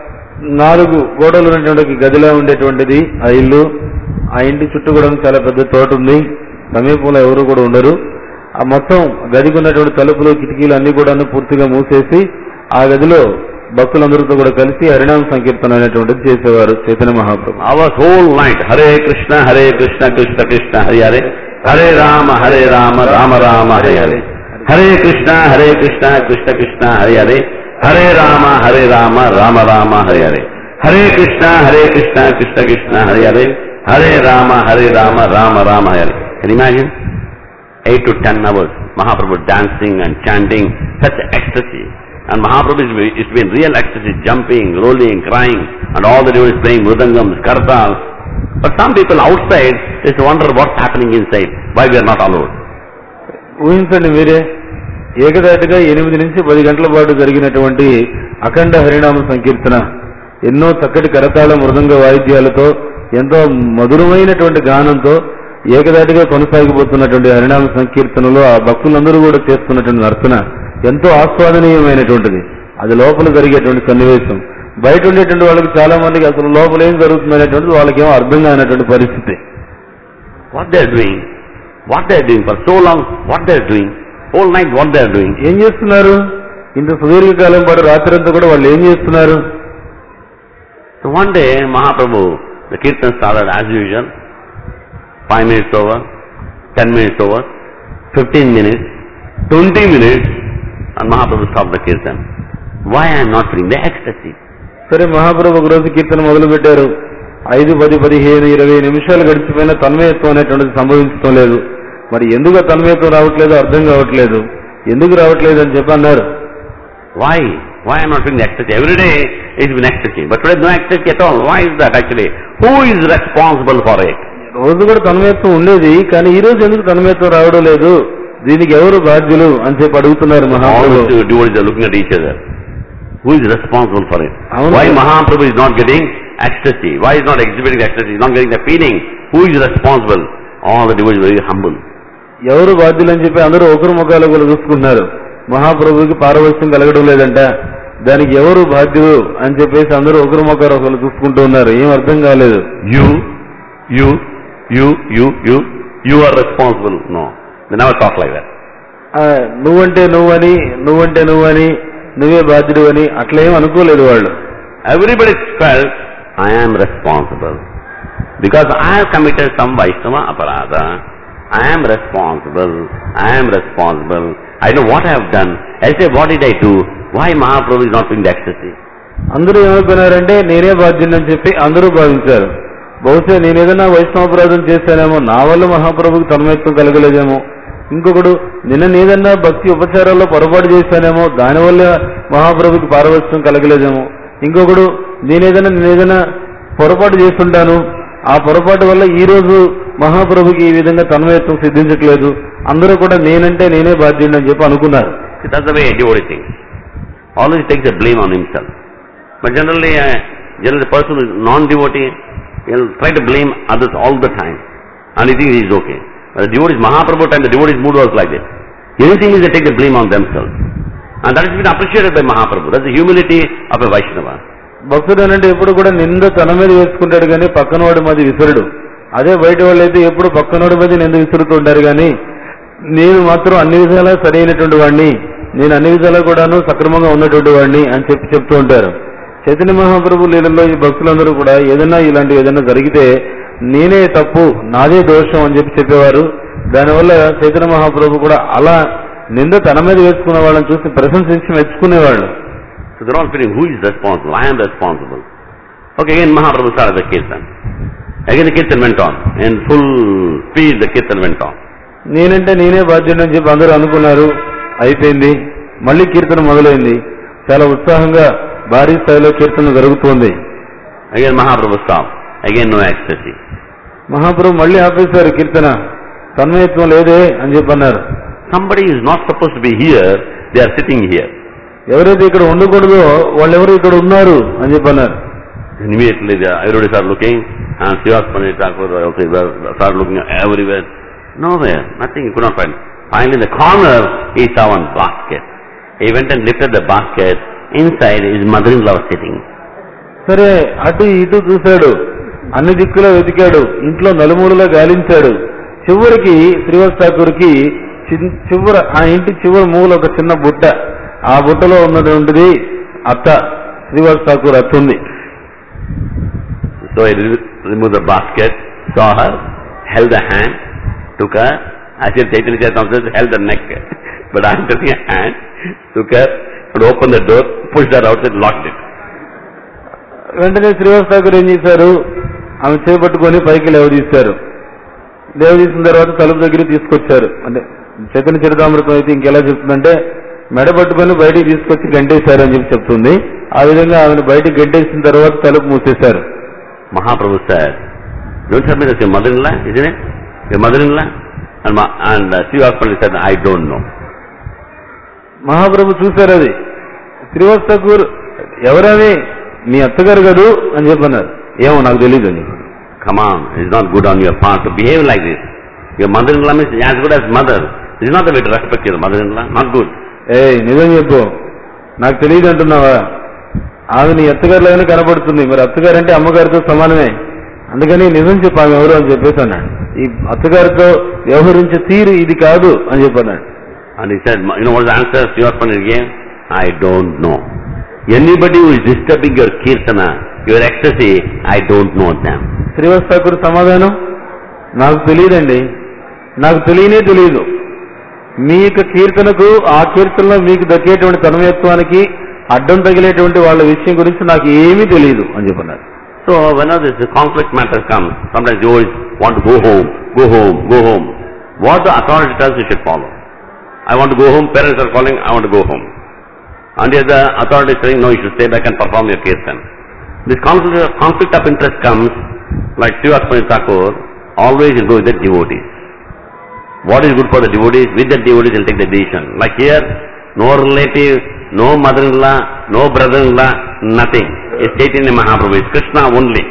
నాలుగు గోడలు ఉన్నటువంటి గదిలో ఉండేటువంటిది ఆ ఇల్లు ఆ ఇంటి చుట్టూ కూడా చాలా పెద్ద తోట ఉంది సమీపంలో ఎవరు కూడా ఉండరు ఆ మొత్తం గదికి ఉన్నటువంటి తలుపులు కిటికీలు అన్ని కూడా పూర్తిగా మూసేసి ఆ గదిలో భక్తులందరితో కూడా కలిసి హరినామ సంకీర్తన అనేటువంటిది చేసేవారు చైతన్య మహాప్రభు Our whole night, Hare Krishna, Hare Krishna, Krishna Krishna, Hare Hare, Hare Rama, Hare Rama, Rama Rama, Hare Hare, Hare Krishna, Hare Krishna, Krishna Krishna, Hare Hare, Hare Rama, Hare Rama, Rama Rama, Hare Hare, Hare Krishna, Hare Krishna, Krishna Krishna, Hare Hare, Hare Rama, Hare Rama, Rama Rama, Hare Hare. Can you imagine? Eight to ten hours, Mahaprabhu dancing and chanting, such ecstasy. And Mahaprabhu is, is to be in real ecstasy, jumping, rolling, crying, and all the devotees playing mridangams, kartals. But some people outside just wonder what's happening inside, why we are not allowed. ఊహించండి మీరే ఏకదాటిగా ఎనిమిది నుంచి పది గంటల పాటు జరిగినటువంటి అఖండ హరినామ సంకీర్తన ఎన్నో చక్కటి కరతాళ మృదంగ వాయిద్యాలతో ఎంతో మధురమైనటువంటి గానంతో ఏకదాటిగా కొనసాగిపోతున్నటువంటి హరినామ సంకీర్తనలో ఆ భక్తులందరూ కూడా చేస్తున్నటువంటి నర్తన ఎంతో ఆస్వాదనీయమైనటువంటిది అది లోపల జరిగేటువంటి సన్నివేశం బయట ఉండేటువంటి వాళ్ళకి చాలా మందికి అసలు లోపల ఏం జరుగుతుంది అనేటువంటిది వాళ్ళకేమో అర్థం కానటువంటి పరిస్థితి What they are doing, what they are doing for so long, what they are doing, whole night what they are doing. ఏం చేస్తున్నారు ఇంత సుదీర్ఘకాలం పాటు రాత్రంతా కూడా వాళ్ళు ఏం చేస్తున్నారు So one day Mahaprabhu, the kirtan started as usual, five minutes over, ten minutes over, fifteen minutes, twenty minutes, and Mahaprabhu stopped the kirtan. Why I am not feeling the ecstasy? సరే మహాప్రభు ఒక రోజు కీర్తన మొదలు పెట్టారు ఐదు పది పదిహేను ఇరవై నిమిషాలు గడిచిపోయినా తన్మయత్వం అనేటువంటిది సంభవించడం లేదు మరి ఎందుకు ఆ తన్మయత్వం రావట్లేదు అర్థం కావట్లేదు ఎందుకు రావట్లేదు అని చెప్పి అన్నారు Why? Why I am not feeling the ecstasy? Every day it has been ecstasy, but today no ecstasy at all. Why is that actually? Who is responsible for it? రోజు కూడా తన్మయత్వం ఉండేది కానీ ఈ రోజు ఎందుకు తన్మయత్వం రావడం లేదు దీనికి ఎవరు బాధ్యులు అని చెప్పి అడుగుతున్నారు All Mahaprabhu the devotees are looking at each other. Who is responsible for it? Avunu- Why Mahaprabhu is not getting ecstasy? Why is not exhibiting ecstasy? Is not getting the feeling? Who is responsible? All the devotees are very humble. ఎవరు బాధ్యులు అని చెప్పి అందరూ ఒకరు ముఖాలు కూడా చూసుకుంటున్నారు మహాప్రభుకి పారవశ్యం కలగడం లేదంట దానికి ఎవరు బాధ్యులు అని చెప్పేసి అందరూ ఒకరు ముఖాలు ఒకరు చూసుకుంటూ ఉన్నారు ఏం అర్థం కాలేదు You, you, you, you, you, you are responsible. No. They never talk like that. ఆ, నువ్వంటే నువ్వని నువ్వంటే నువ్వని నువ్వే బాధ్యుడు అని అట్లా ఏం అనుకోలేదు వాళ్ళు Everybody felt, I am responsible. Because I have committed some Vaishnava aparadha. I am responsible. I am responsible. I know what I have done. I say, what did I do? Why Mahaprabhu is not doing the ecstasy? అందరూ ఏమైపోయినారంటే నేనే బాధ్యుని అని చెప్పి అందరూ భావించారు బహుశా నేను ఏదైనా వైష్ణవాపరాధం చేశానేమో నా వల్ల మహాప్రభుకి తన్మయత్వం కలగలేదేమో ఇంకొకడు నిన్న నేదన్నా భక్తి ఉపచారాల్లో పొరపాటు చేశానేమో దానివల్ల మహాప్రభుకి పారవశ్యం కలగలేదేమో ఇంకొకడు నేనేదైనా నేనేదైనా పొరపాటు చేస్తుంటాను ఆ పొరపాటు వల్ల ఈ రోజు మహాప్రభుకి ఈ విధంగా తన్మయత్వం సిద్ధించట్లేదు అందరూ కూడా నేనంటే నేనే బాధ్యుడిని అని చెప్పి అనుకున్నారు See, that's the way a devotee thinks. Always takes the blame on himself. But generally, uh, generally the person who is non-devotee, He'll try to blame others all the time. And he thinks he's okay. But the devotees, Mahaprabhu time, the devotees mood was like that. Anything is they take the blame on themselves. And that has been appreciated by Mahaprabhu. That's the humility of a Vaishnava. భక్తుడు అంటే ఎప్పుడు కూడా నింద తన మీద వేసుకుంటాడు కానీ పక్కనవాడి మీద విసురుడు అదే బయట వాళ్ళు అయితే ఎప్పుడు పక్కనవాడి మీద నింద విసురుతూ ఉంటారు కానీ నేను మాత్రం అన్ని విధాలా సరైనటువంటి వాడిని నేను అన్ని విధాలా కూడాను సక్రమంగా ఉన్నటువంటి వాడిని అని చెప్పి చెప్తూ ఉంటారు చైతన్య మహాప్రభు లీలలో ఈ భక్తులందరూ కూడా ఏదైనా ఇలాంటి ఏదైనా జరిగితే నేనే తప్పు నాదే దోషం అని చెప్పి చెప్పేవారు దానివల్ల చైతన్య మహాప్రభు కూడా అలా నింద తన మీద వేసుకున్న వాళ్ళని చూసి ప్రశంసించి మెచ్చుకునేవాళ్ళు So they're all feeling, who is responsible? I am responsible. Okay, again Mahaprabhu started the kirtan. Again the kirtan went on. In full speed the kirtan went on. నేనంటే నేనే బాధ్యుడు అని చెప్పి అందరూ అనుకున్నారు అయిపోయింది మళ్ళీ కీర్తన మొదలైంది చాలా ఉత్సాహంగా భారీ స్థాయిలో కీర్తన జరుగుతోంది Again Mahaprabhu stopped. Again no ecstasy. మహాప్రభు మళ్ళీ ఆపేశారు కీర్తన తన్మయత్వం లేదే అని చెప్పి అన్నారు Somebody is not supposed to be here, they are sitting here. ఎవరైతే ఇక్కడ ఉండకూడదో వాళ్ళెవరు ఇక్కడ ఉన్నారు అని చెప్పి అన్నారు Immediately they are, everybody started looking and Srivastava Thakur also started looking everywhere. Nowhere, nothing, he could not find. Finally in the corner he saw one basket. He went and lifted the basket. Inside his mother-in-law was sitting. సరే అటు ఇటు చూశాడు అన్ని దిక్కులో వెతికాడు ఇంట్లో నలుమూలలో గాలించాడు చివరికి శ్రీవాస్ ఠాకూర్కి చిన్- చివర ఆ ఇంటి చివరి మూల ఒక చిన్న బుట్ట ఆ బుట్టలో ఉన్నటువంటిది అత్త శ్రీవాస్ ఠాకూర్ అత్త ఉంది So he re- removed the basket, saw her, held the hand, took her, as if Chaitanya Charitamrita says, held the neck. But I'm taking a hand, took her, and opened the door, pushed her out and locked it. వెంటనే శ్రీవాస్ ఠాకూర్ ఏం చేశారు ఆమె చేపట్టుకొని పైకి లేవదీశారు లేవదీసిన తర్వాత తలుపు దగ్గర తీసుకొచ్చారు అంటే చైతన్య చరితామృతం అయితే ఇంకెలా చెప్తుందంటే మెడ పట్టుకొని బయటికి తీసుకొచ్చి గంటేశారు అని చెప్పి చెప్తుంది ఆ విధంగా ఆమెను బయటికి గంటేసిన తర్వాత తలుపు మూసేశారు Mahaprabhu said, don't tell me that's your mother-in-law, isn't it? Your mother-in-law? And, Ma- and uh, Srivastava said, I don't know. మహాప్రభు చూశారు అది శ్రీవాస్ ఠాకూర్ ఎవరని మీ అత్తగారు కదూ అని చెప్పన్నారు ఏమో నాకు తెలియదు అని చెప్పారు. Come on, it's not good on your part to behave like this. Your mother-in-law is as good as mother. This is not the way to respect your mother-in-law, not good. ఏయ్ నిజం చెప్పు నాకు తెలియదు అంటున్నావా ఆమె నీ అత్తగారులాగానే కనబడుతుంది మరి అత్తగారు అంటే అమ్మగారితో సమానమే అందుకని నిజం చెప్పు ఆమె ఎవరు అని చెప్పేసి అన్నాడు ఈ అత్తగారితో వ్యవహరించే తీరు ఇది కాదు అని చెప్పన్నాడు And he said, you know what the answer Srivastava gave? I don't know. Anybody who is disturbing your kirtana, your ecstasy, I don't know them. Srivas Thakur సమాధానం నాకు తెలియదండి నాకు తెలియనే తెలియదు మీ యొక్క కీర్తనకు ఆ కీర్తనలో మీకు దక్కేటువంటి తన్మయత్వానికి అడ్డం తగిలేటువంటి వాళ్ళ విషయం గురించి నాకు ఏమీ తెలియదు అని చెప్పన్నారు So whenever this conflict matter comes, sometimes you always want to go home, go home, go home. What the authority tells you should follow. I want to go home, parents are calling, I want to go home. And if the authority is saying, no, you should stay back and perform your kirtan. This conflict, conflict of interest comes, like Srivastava Thakur, always will go with the devotees. What is good for the devotees, with the devotees will take the decision. Like here, no relative, no mother-in-law, no brother-in-law, nothing. It's Chaitanya Mahaprabhu, it's Krishna only.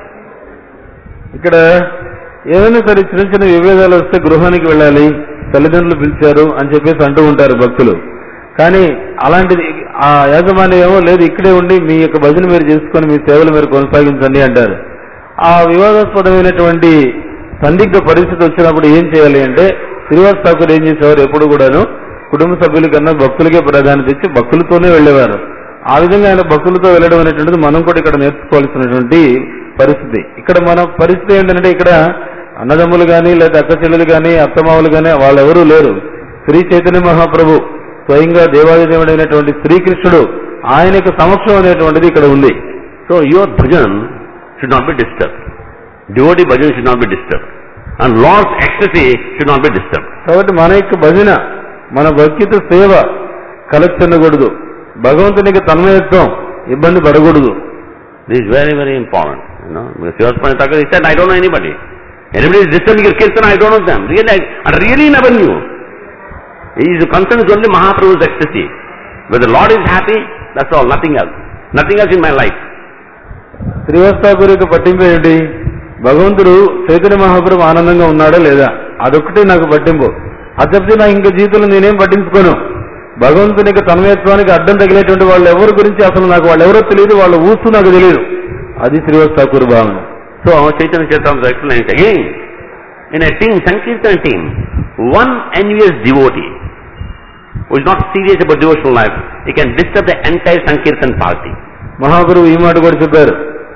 ఇక్కడ ఏదైనా సరే చిన్న చిన్న విభేదాలు వస్తే గృహానికి వెళ్ళాలి తల్లిదండ్రులు పిలిచారు అని చెప్పేసి అంటూ ఉంటారు భక్తులు కానీ అలాంటిది ఆ యాజమాన్యం ఏమో లేదు ఇక్కడే ఉండి మీ యొక్క భజన మీరు చేసుకొని మీ సేవలు మీరు కొనసాగించండి అంటారు ఆ వివాదాస్పదమైనటువంటి సందిగ్ధ పరిస్థితి వచ్చినప్పుడు ఏం చేయాలి అంటే శ్రీవాస్ ఠాకూర్ ఏం చేసేవారు ఎప్పుడు కూడాను కుటుంబ సభ్యుల కన్నా భక్తులకే ప్రాధాన్యత ఇచ్చి భక్తులతోనే వెళ్ళేవారు ఆ విధంగా ఆయన భక్తులతో వెళ్ళడం అనేటువంటిది మనం కూడా ఇక్కడ నేర్చుకోవాల్సినటువంటి పరిస్థితి ఇక్కడ మన పరిస్థితి ఏంటంటే ఇక్కడ అన్నదమ్ములు కానీ లేదా అక్క చెల్లెలు కానీ అత్తమావులు కానీ వాళ్ళెవరూ లేరు శ్రీ చైతన్య మహాప్రభు స్వయంగా దేవాదిదేవుడైనటువంటి శ్రీకృష్ణుడు ఆయన యొక్క సమక్షం అనేటువంటిది ఇక్కడ ఉంది So your bhajan should not be disturbed. Devotee bhajan should not be disturbed. And Lord's ecstasy should not be disturbed. కాబట్టి మన యొక్క భజన మన భక్తిత సేవ కలెక్ట్ చెందకూడదు భగవంతునికి తన్మయత్వం ఇబ్బంది పడకూడదు This is very, very important. You know, because Srivastava Thakur, he said, I don't know anybody. Anybody is disturbing your kirtan, I don't know them. Really, I, I really never knew. His concern is only Mahaprabhu's ecstasy. Where the Lord is happy, that's all, nothing else. Nothing else in my life. Srivas Thakur యొక్క పట్టింపు ఏంటి భగవంతుడు చైతన్య మహాప్రభు ఆనందంగా ఉన్నాడా లేదా అదొక్కటే నాకు పట్టింపు అది చెప్తే నాకు ఇంకా జీవితంలో నేనేం పట్టించుకోను భగవంతుని యొక్క తన్మయత్వానికి అడ్డం తగిలేటువంటి వాళ్ళు ఎవరి గురించి అసలు నాకు వాళ్ళు ఎవరో తెలియదు వాళ్ళ ఊస్తూ నాకు తెలియదు అది శ్రీవస్ ఠాకూర్ భావన So Chaitanya Charitamrita explains again, in a team, Sankirtan team, one envious devotee who is not serious about devotional life, he can disturb the entire Sankirtan party. మహాగురువు ఈ మాట కూడా చెప్పారు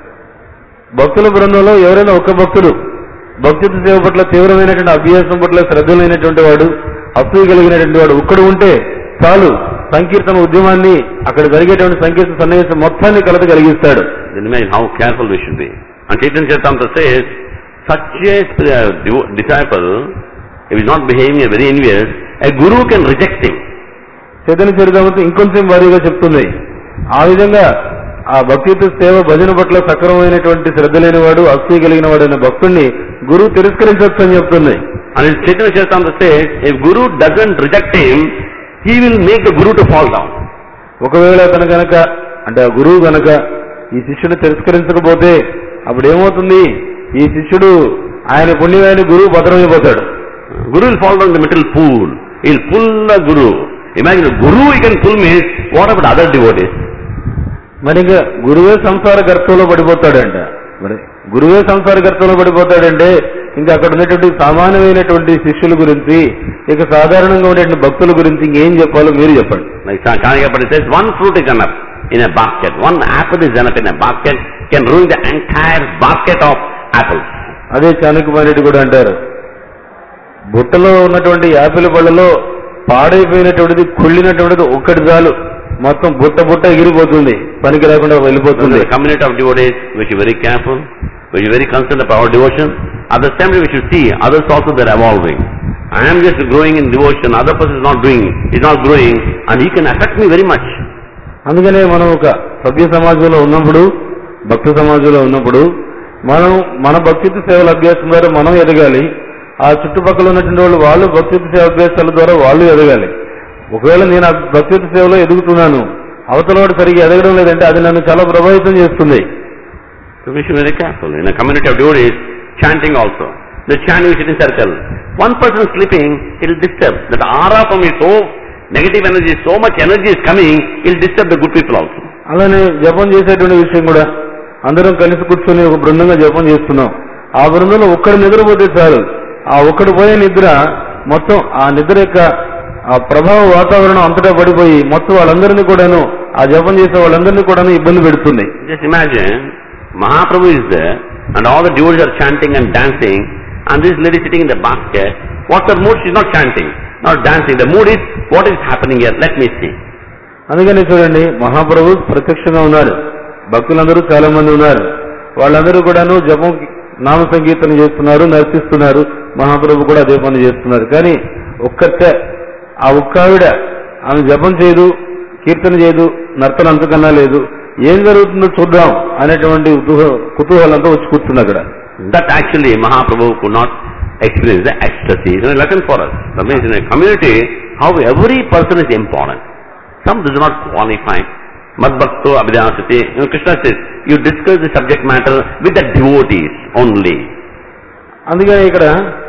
భక్తుల బృందంలో ఎవరైనా ఒక్క భక్తుడు భక్తి సేవ పట్ల తీవ్రమైనటువంటి అభ్యాసం పట్ల శ్రద్ధలైనటువంటి వాడు అసూయ కలిగినటువంటి వాడు ఒక్కడు ఉంటే చాలు సంకీర్తన ఉద్యమాన్ని అక్కడ జరిగేటువంటి సంకీర్తన సన్నివేశం మొత్తాన్ని కలత కలిగిస్తాడు Then imagine how careful we should be. And Chaitanya Charitamrita says, such a uh, devo- disciple, if he is not behaving very envious, a guru can reject him. Chaitanya చరితామృతం ఇంకొంచెం భారీగా చెప్తుంది ఆ విధంగా ఆ భక్తితో సేవ భజన పట్ల సక్రమమైనటువంటి శ్రద్ధ లేనివాడు అసూయ కలిగిన వాడు అనే భక్తుడిని గురువు తిరస్కరించవచ్చు అని చెప్తుంది And in Chaitanya Charitamrita says, if guru doesn't reject him, he will make the guru to fall down. ఒకవేళ అతను గనక అంటే ఆ గురువు గనక ఈ శిష్యుని తిరస్కరించకపోతే అప్పుడు ఏమవుతుంది ఈ శిష్యుడు ఆయన పుణ్యమైన గురువు భద్రమైపోతాడు Guru will fall down in the middle pool. He'll pull the guru. Imagine a guru he can pull means, what about other devotees? మరి ఇంకా గురువే సంసార గర్తంలో పడిపోతాడంట మరి గురువే సంసార గర్తంలో పడిపోతాడంటే ఇంకా అక్కడ ఉన్నటువంటి సామాన్యమైనటువంటి శిష్యుల గురించి ఇక సాధారణంగా ఉండేటువంటి భక్తుల గురించి ఇంకేం చెప్పాలో మీరు చెప్పండి Like Kanagapati says, one fruit is enough in a basket. One apple is enough in a basket. Can ruin the entire basket of apples. అదే చాణక్యమారెడ్డి కూడా అంటారు బుట్టలో ఉన్నటువంటి యాపిల్ పళ్ళలో పాడైపోయినటువంటిది కుళ్ళినటువంటిది ఒక్కటి చాలు మొత్తం బుట్ట బుట్ట ఎగిరిపోతుంది పనికి రాకుండా So వెళ్ళిపోతుంది the community of devotees, we should be very careful. We should be very concerned about our devotion. At the same time, we should see others also they are evolving. I am just growing in devotion. Other person is not doing, is not growing, and he can affect me very much. అందుకనే మనం ఒక సభ్య సమాజంలో ఉన్నప్పుడు భక్త సమాజంలో ఉన్నప్పుడు మనం మన భక్తి సేవల అభ్యాసం ద్వారా మనం ఎదగాలి ఆ చుట్టుపక్కల ఉన్నటువంటి వాళ్ళు వాళ్ళు భక్తి సేవ అభ్యాసాల ద్వారా వాళ్ళు ఎదగాలి ఒకవేళ నేను ఆ భక్తి సేవలో ఎదుగుతున్నాను అవతల వాడు సరిగ్గా ఎదగడం లేదంటే అది నన్ను చాలా ప్రభావితం చేస్తుంది So we should be very careful. In a community of devotees, chanting also. The chanting we sit in circle. One person sleeping, it will disturb. That aura from his so negative energy, so much energy is coming, it will disturb the good people also. అలానే జపం చేసేటువంటి విషయం కూడా అందరం కలిసి కూర్చొని ఒక బృందంగా జపం చేస్తున్నాం ఆ బృందంలో ఒక్కడు నిద్రపోతే చాలు ఆ ఒక్కడు పోయే నిద్ర మొత్తం ఆ నిద్ర యొక్క ఆ ప్రభావ వాతావరణం అంతటా పడిపోయి మొత్తం వాళ్ళందరినీ కూడాను ఆ జపం చేసే వాళ్ళందరినీ కూడాను ఇబ్బంది పెడుతుంది Just imagine, Mahaprabhu is there, and all the devotees are chanting and dancing, and this lady sitting in the basket. What's her mood? She's not chanting, not dancing. The mood is, what is happening here? Let me see. అందుకని చూడండి మహాప్రభు ప్రత్యక్షంగా ఉన్నారు భక్తులందరూ చాలా మంది ఉన్నారు వాళ్ళందరూ కూడాను జపం నామ సంకీర్తన చేస్తున్నారు నర్తిస్తున్నారు మహాప్రభు కూడా అదే పని చేస్తున్నారు కానీ ఒక్కతే ఆ ఒక్క ఆవిడ ఆమె జపం చేయదు కీర్తన చేయదు నర్తన అంతకన్నా లేదు ఏం జరుగుతుందో చూద్దాం అనేటువంటి కుతూహ- కుతూహలంతో వచ్చి కూర్చుంది అక్కడ That actually Mahaprabhu could not experience the ecstasy. It's a lesson for us. That means in a community, how every person is important. Some does not qualify. Madbhakto Abhidhyasati. You know, Krishna says, you discuss the subject matter with the devotees only. అందుకని ఇక్కడ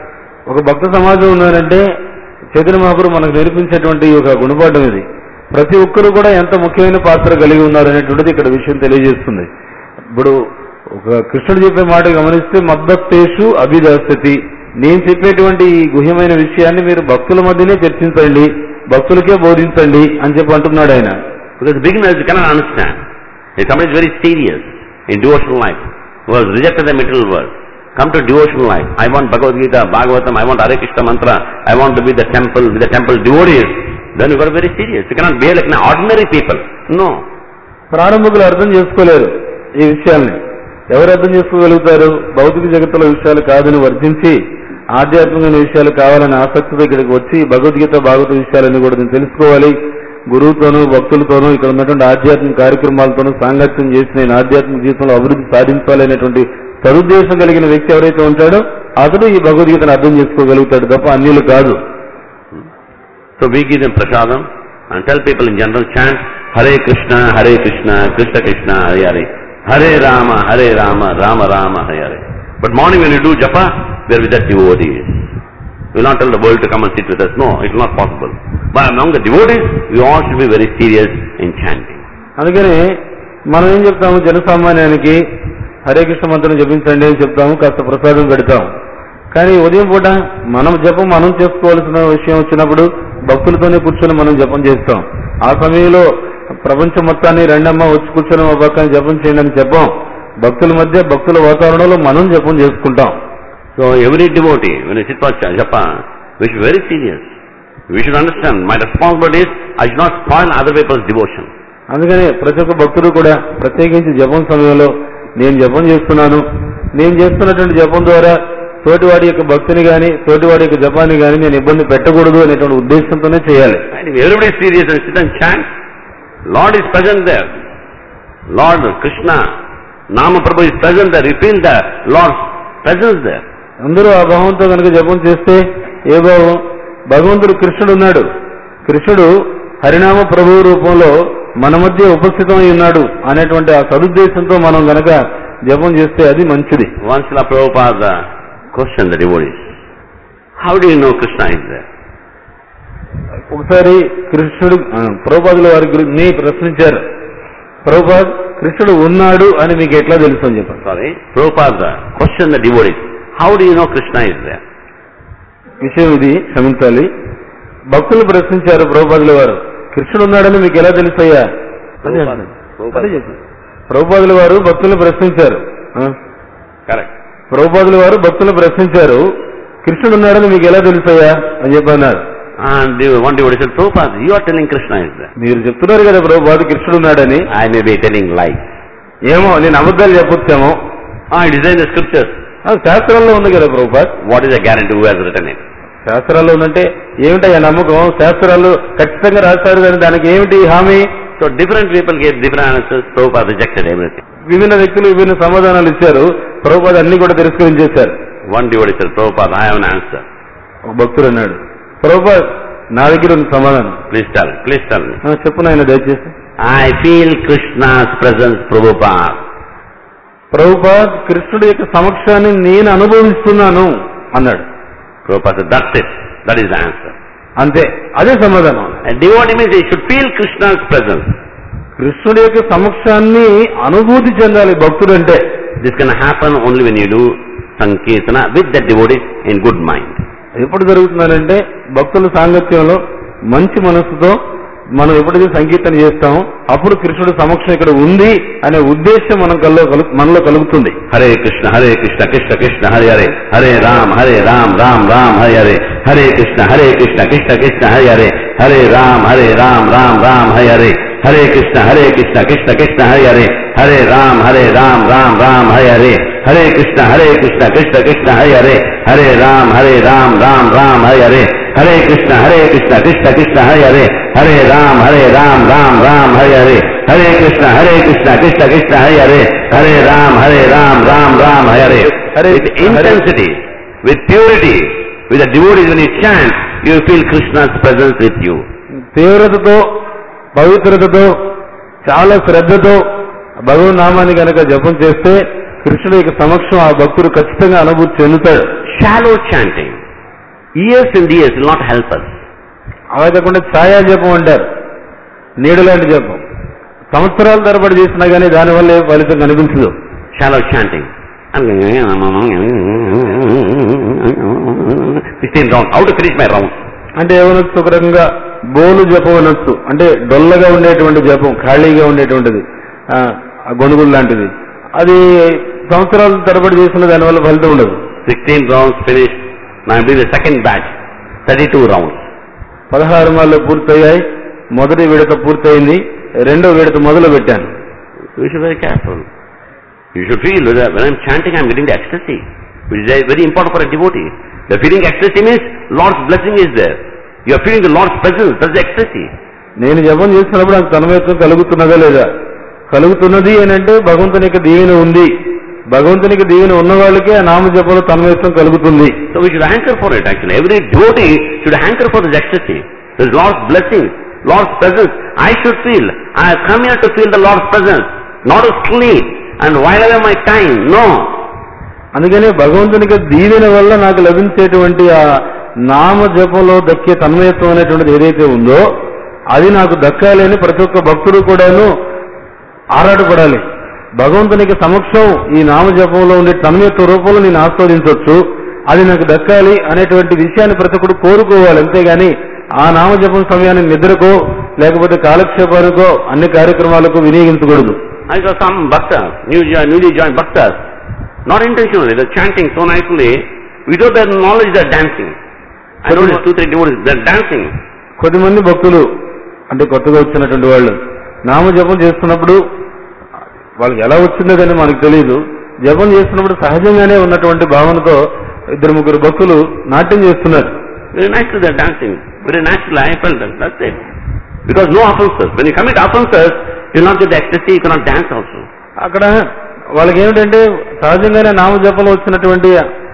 ఒక భక్త సమాజం ఉన్నారంటే చైతన్య మహాపురు మనకు నేర్పించేటువంటి ఒక గుణపాఠం ఇది ప్రతి ఒక్కరు కూడా ఎంత ముఖ్యమైన పాత్ర కలిగి ఉన్నారు అనేటువంటిది ఇక్కడ విషయం తెలియజేస్తుంది ఇప్పుడు ఒక కృష్ణుడు చెప్పే మాట గమనిస్తే మద్భక్తేషు అభిదాస్యతి నేను చెప్పేటువంటి ఈ గుహ్యమైన విషయాన్ని మీరు భక్తుల మధ్యనే చర్చించండి భక్తులకే బోధించండి అని చెప్పి అంటున్నాడు ఆయన Because beginners you cannot understand. If somebody is very serious in devotional life, who has rejected the material world, come to devotional life. I want Bhagavad Gita, Bhagavatam, I want Hare Krishna mantra, I want to be the temple, with the temple devotees. Then you got to be very serious. You cannot behave like an ordinary people. No. ప్రారంభకులు అర్థం చేసుకోలేరు ఈ విషయాల్ని ఎవరు అర్థం చేసుకోగలుగుతారు భౌతిక జగత్తుల విషయాలు కాదని వర్జించి ఆధ్యాత్మికమైన విషయాలు కావాలని ఆసక్తితో ఇక్కడికి వచ్చి భగవద్గీత భాగవత విషయాలన్నీ కూడా నేను తెలుసుకోవాలి గురువుతోనూ భక్తులతోనూ ఇక్కడ ఉన్నటువంటి ఆధ్యాత్మిక కార్యక్రమాలతోనూ సాంగత్యం చేసి నేను ఆధ్యాత్మిక జీవితంలో అభివృద్ధి సాధించాలి అనేటువంటి సదుద్దేశం కలిగిన వ్యక్తి ఎవరైతే ఉంటాడో అతడు ఈ భగవద్గీతను అర్థం చేసుకోగలుగుతాడు తప్ప అన్యులు కాదు So we give them prasadam and tell people in general chant Hare Krishna, Hare Krishna, Krishna Krishna, Hare Hare. Hare Rama, Hare Rama, Rama Rama, Hare Hare. But morning when you do japa, we are with the devotees. We will not tell the world to come and sit with us. No, it is not possible. But among the devotees, we all should be very serious in chanting. అందుకని మనం ఏం చెప్తాము జనసామాన్యానికి హరే కృష్ణ మంత్రం జపించండి అని చెప్తాము కాస్త ప్రసాదం పెడతాం కానీ ఉదయం పూట మనం జపం మనం చేసుకోవాల్సిన విషయం వచ్చినప్పుడు భక్తులతోనే కూర్చొని మనం జపం చేస్తాం ఆ సమయంలో ప్రపంచం మొత్తాన్ని రెండమ్మ వచ్చి కూర్చొని మా పక్కన జపం చేయండి అని చెప్పాం భక్తుల మధ్య భక్తుల వాతావరణంలో మనం జపం చేసుకుంటాం So every devotee, when you sit for cha- japa, we should be very serious. We should understand, my responsibility is, I should not spoil other people's devotion. అందుకని ప్రతి ఒక్క భక్తుడు కూడా ప్రత్యేకించి జపం సమయంలో నేను జపం చేస్తున్నాను నేను చేస్తున్నటువంటి జపం ద్వారా తోటివాడి యొక్క భక్తిని గాని తోటివాడి యొక్క జపాన్ని గాని నేను ఇబ్బంది పెట్టకూడదు అనేటువంటి ఉద్దేశంతోనే చేయాలి Right? If everybody is serious and sit and chant, Lord is present there. Lord Krishna, Nama Prabhu is present there. You feel the Lord's presence there. అందరూ ఆ భావంతో కనుక జపం చేస్తే ఏ భావం భగవంతుడు కృష్ణుడు ఉన్నాడు కృష్ణుడు హరినామ ప్రభువు రూపంలో మన మధ్య ఉపస్థితమై ఉన్నాడు అనేటువంటి ఆ సదుద్దేశంతో మనం గనక జపం చేస్తే అది మంచిది Once Srila Prabhupada questioned the devotees, how do you know Krishna is there? ఒకసారి కృష్ణుడు ఆ, ప్రభుపాదుల వారి గురించి ప్రశ్నించారు ప్రభుపాద్ కృష్ణుడు ఉన్నాడు అని మీకు ఎట్లా తెలుసు అని చెప్పారు Sorry, Prabhupada questioned the devotees, how do you know Krishna is there? విషయం ఇది క్షమించాలి భక్తులు ప్రశ్నించారు ప్రభుపాదుల వారు కృష్ణుడు ఉన్నాడని మీకు ఎలా తెలుసయ్యా అదే అన్నాడు. అదే చెప్పారు. ప్రభుపాదుల వారు భక్తులు ప్రశ్నించారు ఆ, Correct. ప్రభుపాదుల వారు భక్తులు ప్రశ్నించారు కృష్ణుడు ఉన్నాడని మీకు ఎలా తెలుసయ్యా అని చెప్పన్నారు And the one devotee said, Prabhupada, you are telling Krishna is there. మీరు చెప్తున్నారు కదా ప్రభుపాదు కృష్ణుడు ఉన్నాడని I may be telling lies. ఏమో నేను అబద్ధాలు చెప్పొచ్చామో Ah, it is in the scriptures. అది శాస్త్రాల్లో ఉంది కదా Prabhupad What is the guarantee who has written it? శాస్త్రాల్లో ఉందంటే ఏమిటయ్యా నమ్మకం శాస్త్రాలు ఖచ్చితంగా రాశారు కానీ దానికి ఏమిటి హామీ So different people gave different answers. Prabhupada rejected everything. విభిన్న వ్యక్తులు విభిన్న సమాధానాలు ఇచ్చారు ప్రభుపాద అన్ని కూడా తిరస్కరించేశారు One devotee said, Prabhupada, I have an answer. ఒక భక్తుడు అన్నాడు ప్రభుపాద్ నా దగ్గర ఉంది సమాధానం Please tell, please tell me. "ఆ, చెప్పు నాయన దయచేసి I feel Krishna's presence, Prabhupada. Prabhupad కృష్ణుడి యొక్క సమక్షాన్ని నేను అనుభవిస్తున్నాను అన్నాడు Prabhupada said, that's it. That is the answer. అంతే అదే సమాధానం A devotee means he should feel Krishna's presence. కృష్ణుడి యొక్క సమక్షాన్ని అనుభూతి చెందాలి భక్తుడు అంటే This can happen only when you do Sankirtana with the devotees in good mind. ఎప్పుడు జరుగుతుందంటే భక్తుల సాంగత్యంలో మంచి మనస్సుతో మనం ఎప్పుడైతే సంకీర్తన చేస్తామో అప్పుడు కృష్ణుడి సమక్షం ఇక్కడ ఉంది అనే ఉద్దేశం మనం కల్లో కలు- మనలో కలుగుతుంది Hare Krishna, Hare Krishna, Krishna Krishna, Hare Hare, Hare Ram, Hare Ram, Ram Ram, Hare Hare, Hare Krishna, Hare Krishna, Krishna Krishna, Hare Hare, Hare Ram, Hare Ram, Ram Ram, Hare Hare, Hare Krishna, Hare Krishna, Krishna Krishna, Hare Hare, Hare Ram, Hare Ram, Ram Ram, Hare Hare, Hare Krishna, Hare Krishna, Krishna Krishna, Hare Hare, Hare Ram, Hare Ram, Ram Ram, Hare Hare, Hare Krishna, Hare Krishna, Krishna Krishna, Hare Hare, Hare Ram, Hare Ram, Ram Ram, Hare Hare, Hare Krishna, Hare Krishna, Krishna Krishna, Hare Hare, Hare Ram, Hare Ram, Ram Ram, Hare Hare. Hare With intensity, with purity, with the devotees when you chant, you feel Krishna's presence with you. తీవ్రతతో పవిత్రతతో చాలా శ్రద్ధతో భగవన్ నామాన్ని కనుక జపం చేస్తే కృష్ణుడి యొక్క సమక్షం ఆ భక్తుడు ఖచ్చితంగా అనుభూతి చెందుతాడు Shallow chanting, years and years will not help us. అలా కాకుండా ఛాయా జపం అంటారు నీడ లాంటి జపం సంవత్సరాల తరబడి చేసినా కానీ దానివల్ల ఏ ఫలితం కనిపించదు Shallow chanting. Sixteen rounds. How to finish my round? అంటే ఏమనొచ్చు ఒక రకంగా బోలు జపం అనొచ్చు అంటే డొల్లగా ఉండేటువంటి జపం ఖాళీగా ఉండేటువంటిది ఆ, ఆ గొణుగులు లాంటిది అది సంవత్సరాల తరబడి చేసిన దానివల్ల ఫలితం ఉండదు 16 rounds finished. Now I'm doing the second batch. 32 rounds. పదహారు మాళ్ళు పూర్తయ్యాయి మొదటి విడత పూర్తయింది రెండో విడత మొదలు పెట్టాను We should be very careful. You should feel that when I'm chanting, I'm getting the ecstasy, which is very important for a devotee. The feeling ecstasy means Lord's blessing is there. You are feeling the Lord's presence. That's the ecstasy. నేను జపం చేస్తున్నప్పుడు నాకు తన్మయత్వం కలుగుతున్నదా లేదా కలుగుతున్నది అని అంటే భగవంతుని యొక్క దీవెన ఉంది భగవంతునికి దీవెన ఉన్న వాళ్ళకే ఆ నామ జపంలో తన్మయత్వం కలుగుతుంది So we should hanker for it actually. Every devotee should hanker for this ecstasy. This Lord's blessing, Lord's presence. I should feel. I have come here to feel the Lord's presence, not to sleep and while away my time. No. అందుకని భగవంతునికి దీవెన వల్ల నాకు లభించేటువంటి ఆ నామ జపంలో దక్కే తన్మయత్వం అనేటువంటిది ఏదైతే ఉందో అది నాకు దక్కాలి అని ప్రతి ఒక్క భక్తుడు కూడాను ఆరాటపడాలి భగవంతునికి సమక్షం ఈ నామ జపంలో ఉండే తన్మయత్వ రూపంలో నేను ఆస్వాదించవచ్చు అది నాకు దక్కాలి అనేటువంటి విషయాన్ని ప్రతి ఒక్కడు కోరుకోవాలి అంతేగాని ఆ నామజపం సమయాన్ని నిద్రకో లేకపోతే కాలక్షేపానికో అన్ని కార్యక్రమాలకు వినియోగించకూడదు I saw some bhaktas, new, newly joined bhaktas, not intentionally, they're chanting so nicely, without their knowledge they're dancing. I noticed two, three devotees, they're dancing. కొద్దిమంది భక్తులు అంటే కొత్తగా వచ్చినటువంటి వాళ్ళు నామజపం చేస్తున్నప్పుడు వాళ్ళకి ఎలా వచ్చిందో కానీ మనకు తెలియదు జపం చేస్తున్నప్పుడు సహజంగానే ఉన్నటువంటి భావనతో ఇద్దరు ముగ్గురు భక్తులు నాట్యం చేస్తున్నారు Very nicely they're dancing. Very naturally I felt that, that's it. Because no offenses. When you commit offenses, you'll not get the ecstasy, you cannot dance also. అక్కడ వాళ్ళకి ఏమిటంటే సహజంగానే నామజపంలో వచ్చినటువంటి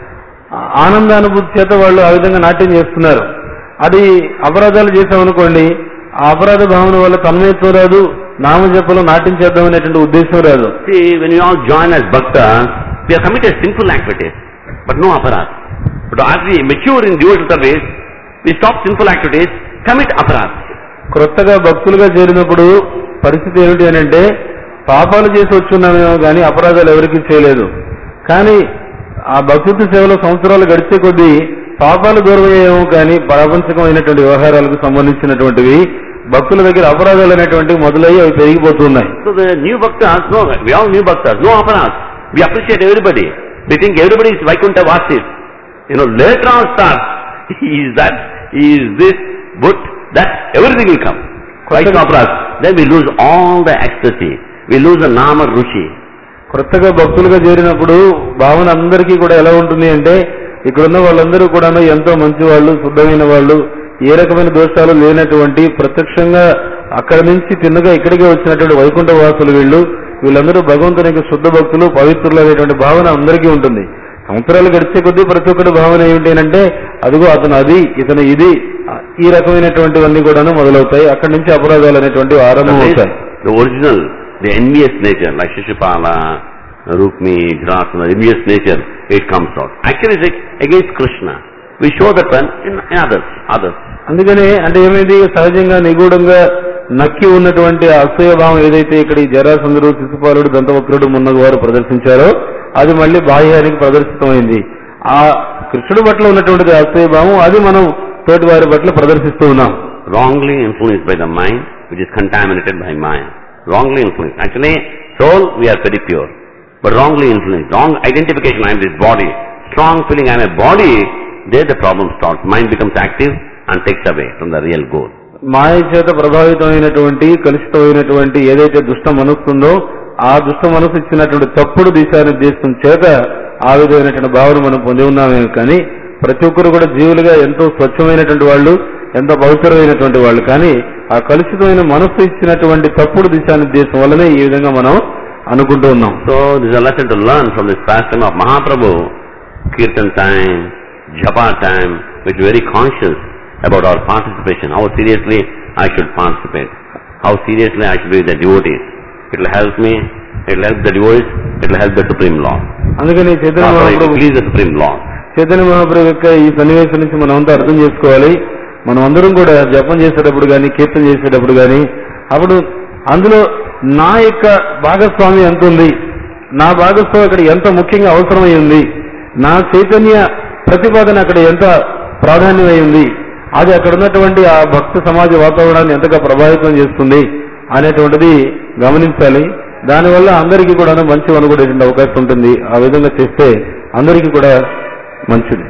ఆనందానుభూతి చేత వాళ్ళు ఆ విధంగా నాట్యం చేస్తున్నారు అది అపరాధాలు చేసామనుకోండి ఆ అపరాధ భావన వల్ల తన్మయత్వం రాదు నామజపంలో నాట్యం చేద్దాం అనేటువంటి ఉద్దేశం రాదు See, when you all join as bhaktas, we have committed sinful activities, but no aparat. But as we mature in devotional service, we stop sinful activities, commit aparat. క్రొత్తగా భక్తులుగా చేరినప్పుడు పరిస్థితి ఏమిటి అని అంటే పాపాలు చేసి వచ్చున్నామేమో కానీ అపరాధాలు ఎవరికి చేయలేదు కానీ ఆ భక్తి సేవలో సంవత్సరాలు గడిచే కొద్దీ పాపాలు దూరం అయ్యేమో కానీ ప్రాపంచకమైనటువంటి వ్యవహారాలకు సంబంధించినటువంటివి భక్తుల దగ్గర అపరాధాలు అనేటువంటివి మొదలయ్యి అవి పెరిగిపోతున్నాయి So the new bhaktas, no, we all new bhaktas, no aparat. We appreciate everybody. We think everybody is Vaikuntha Vasis. You know, later on starts, he is that, he is this, but that, everything will come. Right aparat. Then we lose all the ecstasy. We lose the nama ruchi. క్రొత్తగా భక్తులుగా చేరినప్పుడు భావన అందరికీ కూడా ఎలా ఉంటుంది అంటే ఇక్కడున్న వాళ్ళందరూ కూడా ఎంతో మంచి వాళ్ళు శుద్ధమైన వాళ్ళు ఏ రకమైన దోషాలు లేనటువంటి ప్రత్యక్షంగా అక్కడి నుంచి చిన్నగా ఇక్కడికి వచ్చినటువంటి వైకుంఠ వాసులు వీళ్ళు వీళ్ళందరూ భగవంతునికి శుద్ధ భక్తులు పవిత్రులు అనేటువంటి భావన అందరికీ ఉంటుంది సంవత్సరాలు గడిచే కొద్దీ ప్రతి ఒక్కటి భావన ఏమిటి అంటే అదిగో అతను అది ఇతను ఇది ఈ రకమైనటువంటివన్నీ కూడాను మొదలవుతాయి అక్కడి నుంచి అపరాధాలు అనేటువంటివి ఆరంభం That is అవుతాయి the original, the envious nature, like Shishupala, Rukmi, Dhritarashtra, the envious nature, it comes out. Actually it's against Krishna. We show that one in, in others, others. అందుకనే అంటే ఏమైంది సహజంగా నిగూఢంగా నక్కి ఉన్నటువంటి ఆ అసూయభావం ఏదైతే ఇక్కడ ఈ జరాసంధుడు శిశుపాలుడు దంతవక్రుడు మున్నగు వారు ప్రదర్శించారో అది మళ్ళీ బాహ్యానికి ప్రదర్శితమైంది ఆ కృష్ణుడు పట్ల ఉన్నటువంటిది అసూయభావం అది మనం తోటి వారి పట్ల ప్రదర్శిస్తూ ఉన్నాం Wrongly influenced by the mind, which is contaminated by Maya. Wrongly influenced. Actually, soul, we are very pure. But wrongly influenced. Wrong identification, I am this body. Strong feeling, I am a body. There the problem starts. Mind becomes active and takes away from the real goal. మాయ చేత ప్రభావితమైనటువంటి కలుషితమైనటువంటి ఏదైతే దుష్ట మనస్సు ఉందో ఆ దుష్ట మనస్సు ఇచ్చినటువంటి తప్పుడు దిశానిర్దేశం చేత ఆ విధమైనటువంటి భావన మనం పొంది ఉన్నామే కానీ ప్రతి ఒక్కరు కూడా జీవులుగా ఎంతో స్వచ్ఛమైనటువంటి వాళ్ళు ఎంతో పవిత్రమైనటువంటి వాళ్ళు కానీ ఆ కలుషితమైన మనస్సు ఇచ్చినటువంటి తప్పుడు దిశానిర్దేశం వల్లనే ఈ విధంగా మనం అనుకుంటూ ఉన్నాం So this is a lesson to learn from this pastime of Mahaprabhu, Kirtan time, Japa time, which is very conscious about our participation, how seriously I should participate, how seriously I should be with the devotees. It will help me, it will help the devotees, it will help the Supreme Lord. అందుకని Chaitanya Not only to Mahaprabhu please the Supreme Lord. Chaitanya మహాప్రభు యొక్క ఈ సన్నివేశం నుంచి మనం అంతా అర్థం చేసుకోవాలి మనం అందరం కూడా జపం చేసేటప్పుడు కానీ కీర్తన చేసేటప్పుడు కానీ అప్పుడు అందులో నా యొక్క భాగస్వామి ఎంత ఉంది నా భాగస్వామి అక్కడ ఎంత ముఖ్యంగా అవసరమై ఉంది నా చైతన్య ప్రతిపాదన అక్కడ ఎంత ప్రాధాన్యమై ఉంది అది అక్కడ ఉన్నటువంటి ఆ భక్త సమాజ వాతావరణాన్ని ఎంతగా ప్రభావితం చేస్తుంది అనేటువంటిది గమనించాలి దానివల్ల అందరికీ కూడా మంచి అనుకునేటువంటి అవకాశం ఉంటుంది ఆ విధంగా చేస్తే అందరికీ కూడా మంచిది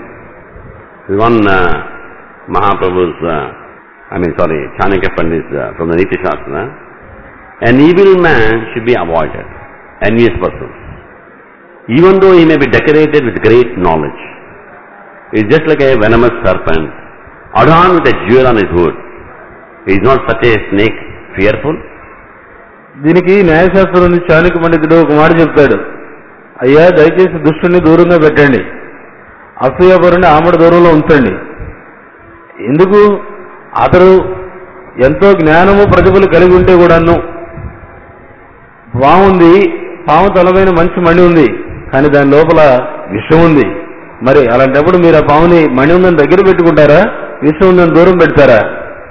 One uh, Mahaprabhu's, uh, I mean sorry, Chanakya Pandit uh, from the Niti Shastra, an evil man should be avoided, envious person. Even though he may be decorated with great knowledge, he is just like a venomous serpent, adorned with a jewel on his hood. He is not such a snake fearful. దీనికి న్యాయశాస్త్రం నుంచి చాణక్య పండితుడు ఒక మాట చెప్తాడు అయ్యా దయచేసి దుష్టుని దూరంగా పెట్టండి అసూయపరుని ఆమడ దూరంలో ఉంచండి ఎందుకు అతడు ఎంతో జ్ఞానము ప్రతిభలు కలిగి ఉంటే కూడాను పాము ఉంది పాము తలమైన మంచి మణి ఉంది కానీ దాని లోపల విషం ఉంది మరి అలాంటప్పుడు మీరు ఆ పాముని మణి ఉందని దగ్గర పెట్టుకుంటారా విషం ఉందని దూరం పెడతారా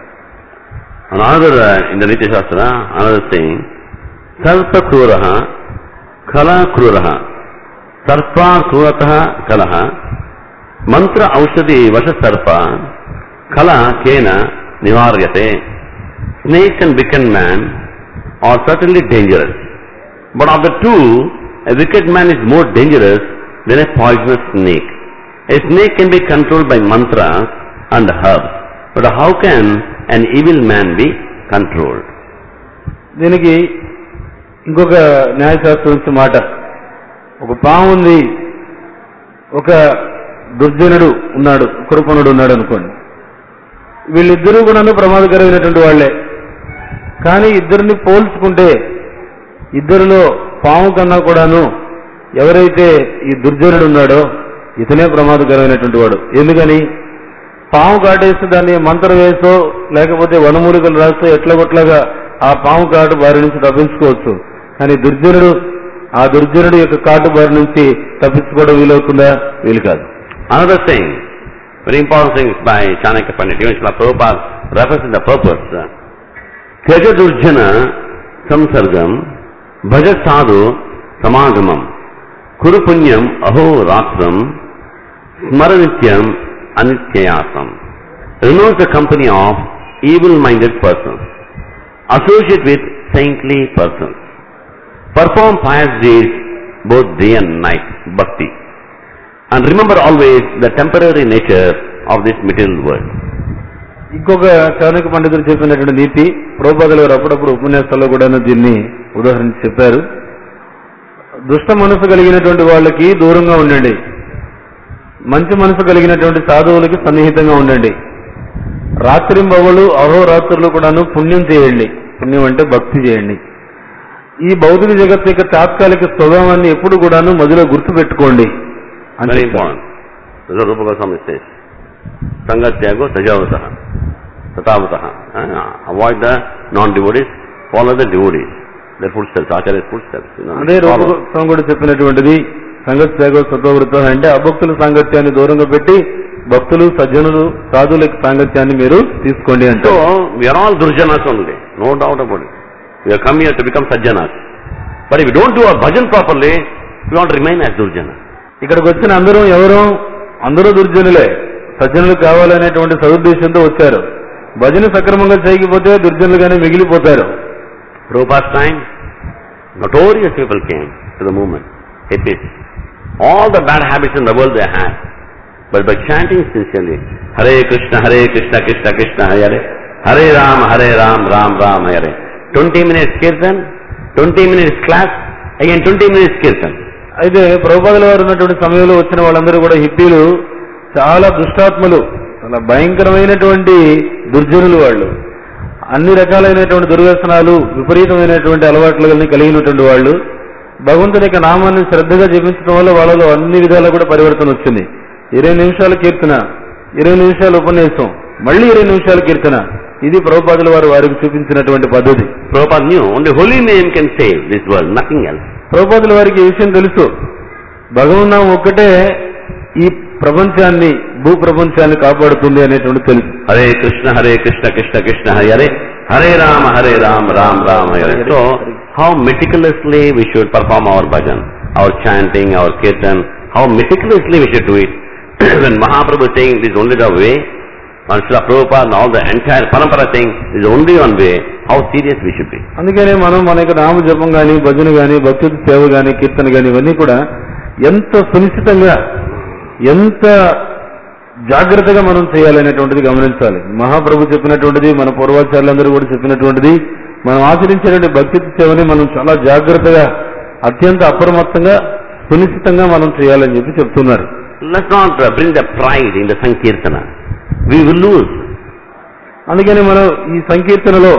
Another, uh, in the Nitya Shastra, another saying, Sarpa kruraha, kala kruraha, sarpa krurataha kalaha, mantra aushadi vasha sarpa, kala kena nivaryate. Snake and wicked man are certainly dangerous. But of the two, a wicked man is more dangerous than a poisonous snake. A snake can be controlled by mantras and herbs. But how can an evil man be controlled? దీనికి ఇంకొక న్యాయశాస్త్రం నుంచి మాట ఒక పాము ఉంది ఒక దుర్జనుడు ఉన్నాడు కురుపనుడు ఉన్నాడు అనుకోండి వీళ్ళిద్దరూ కూడా ప్రమాదకరమైనటువంటి వాళ్లే కానీ ఇద్దరిని పోల్చుకుంటే ఇద్దరిలో పాము కన్నా కూడాను ఎవరైతే ఈ దుర్జనుడు ఉన్నాడో ఇతనే ప్రమాదకరమైనటువంటి వాడు ఎందుకని పాము కాటేస్తే దాన్ని మంత్రం వేసో లేకపోతే వనమూలికలు రాస్తే ఎట్లా కొట్లాగా ఆ పాము కాటు బారి నుంచి తప్పించుకోవచ్చు కానీ దుర్జనుడు ఆ దుర్జనుడు యొక్క కాటు బారి నుంచి తప్పించుకోవడం వీలవుతుందా వీలు కాదు Another thing, very important thing is by Chanakya Pandit, even Srila Prabhupada refers in the purpose. Tyaja Durjana Samsargam Bhaja Sadhu Samagamam Kuru Punyam Aho Ratram Smaranityam Anityayasam Renounce the company of evil-minded persons. Associate with saintly persons. Perform pious deeds both day and night, bhakti. And remember always the temporary nature of this material world. ఇంకొక చాణక్య పండితులు చెప్పినటువంటి నీతి ప్రభుపాదులు గారు అప్పుడప్పుడు ఉపన్యాసాల్లో కూడా దీన్ని ఉదాహరించి చెప్పారు దుష్ట మనసు కలిగినటువంటి వాళ్ళకి దూరంగా ఉండండి మంచి మనసు కలిగినటువంటి సాధువులకి సన్నిహితంగా ఉండండి రాత్రింబవలు అహోరాత్రులు కూడాను పుణ్యం చేయండి పుణ్యం అంటే భక్తి చేయండి ఈ భౌతిక జగత్తు యొక్క తాత్కాలిక స్వభావాన్ని ఎప్పుడు కూడాను మధ్యలో గుర్తు పెట్టుకోండి అని Very చెప్తారు. important. This is what Rupa Goswami says. Sangatyago sajavataha. Tatavataha. Uh, avoid the non-devotees, follow the devotees. Their footsteps, Acharya's footsteps. You know, అదే follow. రూపం కూడా చెప్పినటువంటిది సంగతి త్యాగ స్వతవృతం అంటే అభక్తుల సాంగత్యాన్ని దూరంగా పెట్టి భక్తులు సజ్జనులు సాధువుల యొక్క సాంగత్యాన్ని మీరు తీసుకోండి అంటే So, we are all Durjanas only. No doubt about it. We have come here to become Sajjanas. But if we don't do our bhajan properly, we want to remain as Durjana. ఇక్కడికి వచ్చిన అందరూ ఎవరు అందరూ దుర్జనులే సజ్జనులు కావాలనేటువంటి సదుద్దేశంతో వచ్చారు భజన సక్రమంగా చేయకపోతే దుర్జనులుగానే మిగిలిపోతారు Prabhupada's time, notorious people came to the movement, hippies. All the bad habits in the world they had. But by chanting sincerely, Hare Krishna, Hare Krishna, Krishna Krishna, Hare Hare, Hare Ram, Hare Ram, Ram Ram, Hare. 20 minutes kirtan, 20 minutes class, again 20 minutes kirtan. అయితే ప్రభుపాదుల వారు ఉన్నటువంటి సమయంలో వచ్చిన వాళ్ళందరూ కూడా హిప్పీలు చాలా దుష్టాత్మలు చాలా భయంకరమైనటువంటి దుర్జనులు వాళ్ళు అన్ని రకాలైనటువంటి దుర్వ్యసనాలు విపరీతమైనటువంటి అలవాట్లని కలిగినటువంటి వాళ్ళు భగవంతుని యొక్క నామాన్ని శ్రద్ధగా జపించడం వల్ల వాళ్ళలో అన్ని విధాలా కూడా పరివర్తన వచ్చింది ఇరవై నిమిషాల కీర్తన ఇరవై నిమిషాల ఉపన్యాసం మళ్ళీ ఇరవై నిమిషాల కీర్తన ఇది ప్రభుపాదుల వారు వారికి చూపించినటువంటి పద్ధతి Prabhupada knew only holy name can save this world, nothing else. ప్రభుపాదుల వారికి ఈ విషయం తెలుసు భగవన్నామం ఒక్కటే ఈ ప్రపంచాన్ని భూ ప్రపంచాన్ని కాపాడుతుంది అనేటువంటి తెలుసు Hare Krishna, Hare Krishna, Krishna Krishna, Hare Hare, Hare Ram, Hare Ram, Ram Ram, Hare Hare. So, how meticulously we should perform our bhajan, our chanting, our kirtan, how meticulously we should do it. when Mahaprabhu is saying this is only the way, and Srila Prabhupada and all the entire parampara saying this is only one way, how serious we should be. అందుకనే మనం మన యొక్క నామ జపం గాని భజన గాని భక్తి సేవ గాని కీర్తన గాని ఇవన్నీ కూడా ఎంత సునిశ్చితంగా ఎంత జాగ్రత్తగా మనం చేయాలనేటువంటిది గమనించాలి మహాప్రభు చెప్పినటువంటిది మన పూర్వాచార్యులందరూ కూడా చెప్పినటువంటిది మనం ఆచరించేటువంటి భక్తి సేవని మనం చాలా జాగ్రత్తగా అత్యంత అప్రమత్తంగా సునిశ్చితంగా మనం చేయాలని చెప్పి చెప్తున్నారు Let's not uh, bring the pride in the Sankirtana. We will lose. అందుకని మనం ఈ సంకీర్తనలో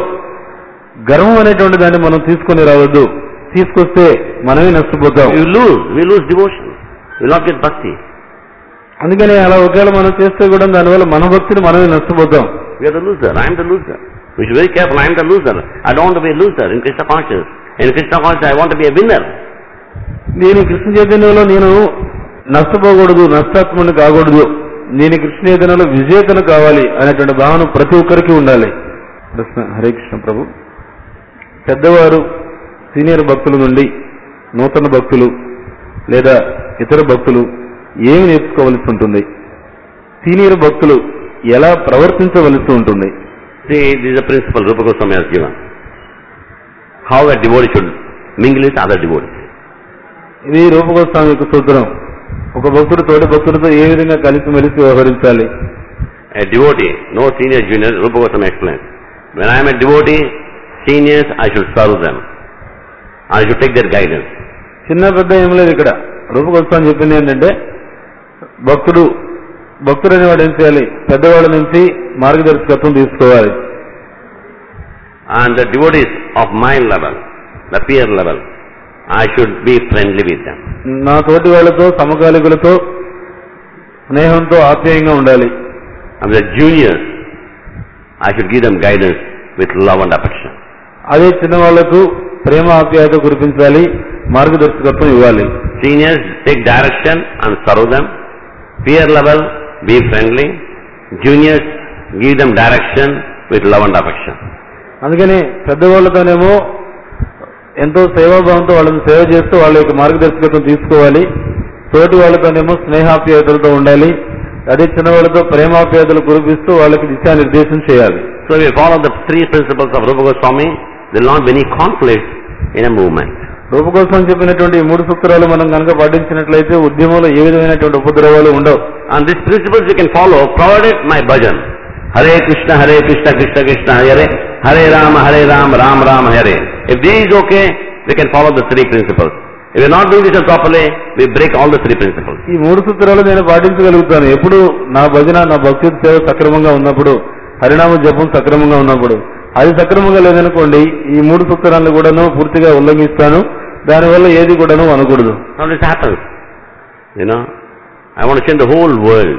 గర్వం అనేటువంటి దాన్ని మనం తీసుకొని రావద్దు తీసుకొస్తే మనమే నష్టపోతాం We will lose. We lose devotion. We will not get bhakti. అందుకని అలా ఒకవేళ మనం చేస్తే కూడా దానివల్ల మన భక్తిని మనమే నష్టపోతాం We are the loser. I am the loser. We should be very careful. I am the loser. I don't want to be a loser in Krishna consciousness. In Krishna consciousness, I want to be a winner. నేను కృష్ణ చైతన్యంలో నేను నష్టపోకూడదు నష్టాత్ముని కాకూడదు నేను కృష్ణ చైతన్యంలో విజేతను కావాలి అనేటువంటి భావన ప్రతి ఒక్కరికి ఉండాలి ప్రశ్న హరే కృష్ణ ప్రభు పెద్దవారు సీనియర్ భక్తుల నుండి నూతన భక్తులు లేదా ఇతర భక్తులు ఏమి నేర్చుకోవలసి ఉంటుంది సీనియర్ భక్తులు ఎలా ప్రవర్తించవలసి ఉంటుంది See, this is a principle Rupa Goswami has given. How a devotee should mingle with other devotees. ఇది రూపగోస్వామి యొక్క సూత్రం ఒక భక్తుడు తోటి భక్తులతో ఏ విధంగా కలిసి మెలిసి వ్యవహరించాలి A devotee, no senior, junior, Rupa Goswami explains. When I am a devotee, seniors, I should serve them. I should take their guidance. చిన్న పెద్ద ఏం లేదు ఇక్కడ రూపగోస్వామి చెప్పింది ఏంటంటే భక్తుడు భక్తుడు అనేవాడు ఏం చేయాలి పెద్దవాళ్ళ నుంచి మార్గదర్శకత్వం తీసుకోవాలి And the devotees of my level, the peer level, I should be friendly with them. నా తోటి వాళ్ళతో సమకాలికులతో స్నేహంతో ఆప్యాయంగా ఉండాలి And the juniors, I should give them guidance with love and affection. అదే చిన్నవాళ్లకు ప్రేమ ఆప్యాయత కురిపించాలి మార్గదర్శకత్వం ఇవ్వాలి Seniors, take direction and serve them. Peer level, be friendly. Juniors, give them direction with love and affection. అందుకని పెద్దవాళ్లతోనేమో ఎంతో సేవాభావంతో వాళ్ళని సేవ చేస్తూ వాళ్ళ యొక్క మార్గదర్శకత్వం తీసుకోవాలి తోటి వాళ్ళతోనేమో స్నేహాప్యాయతలతో ఉండాలి అదే చిన్నవాళ్ళతో ప్రేమాప్యాయతలు కురిపిస్తూ వాళ్ళకి దిశానిర్దేశం చేయాలి So if we follow the three principles of Rupa Goswami, there will not be any conflict in a movement. రూపకోసం చెప్పినటువంటి ఈ మూడు సూత్రాలు మనం కనుక పాటించినట్లయితే ఉద్యమంలో ఏ విధమైనటువంటి ఉపద్రవాలు ఉండవు And these principles you can follow provided my bhajan. Hare Krishna, Hare Krishna, Krishna Krishna, Hare Hare Rama, Hare Rama, Ram Ram, Hare. If this is okay, we can follow the three principles. If we are not doing this properly, we break all the three principles. ఈ మూడు సూత్రాలు నేను పాటించగలుగుతాను ఎప్పుడు నా భజన నా భక్తి సేవ సక్రమంగా ఉన్నప్పుడు హరినామ జపం సక్రమంగా ఉన్నప్పుడు అది సక్రమంగా లేదనుకోండి ఈ మూడు సూత్రాలను కూడాను పూర్తిగా ఉల్లంఘిస్తాను దానివల్ల ఏది కూడాను అనకూడదు How this happens? You know, I want to change the whole world.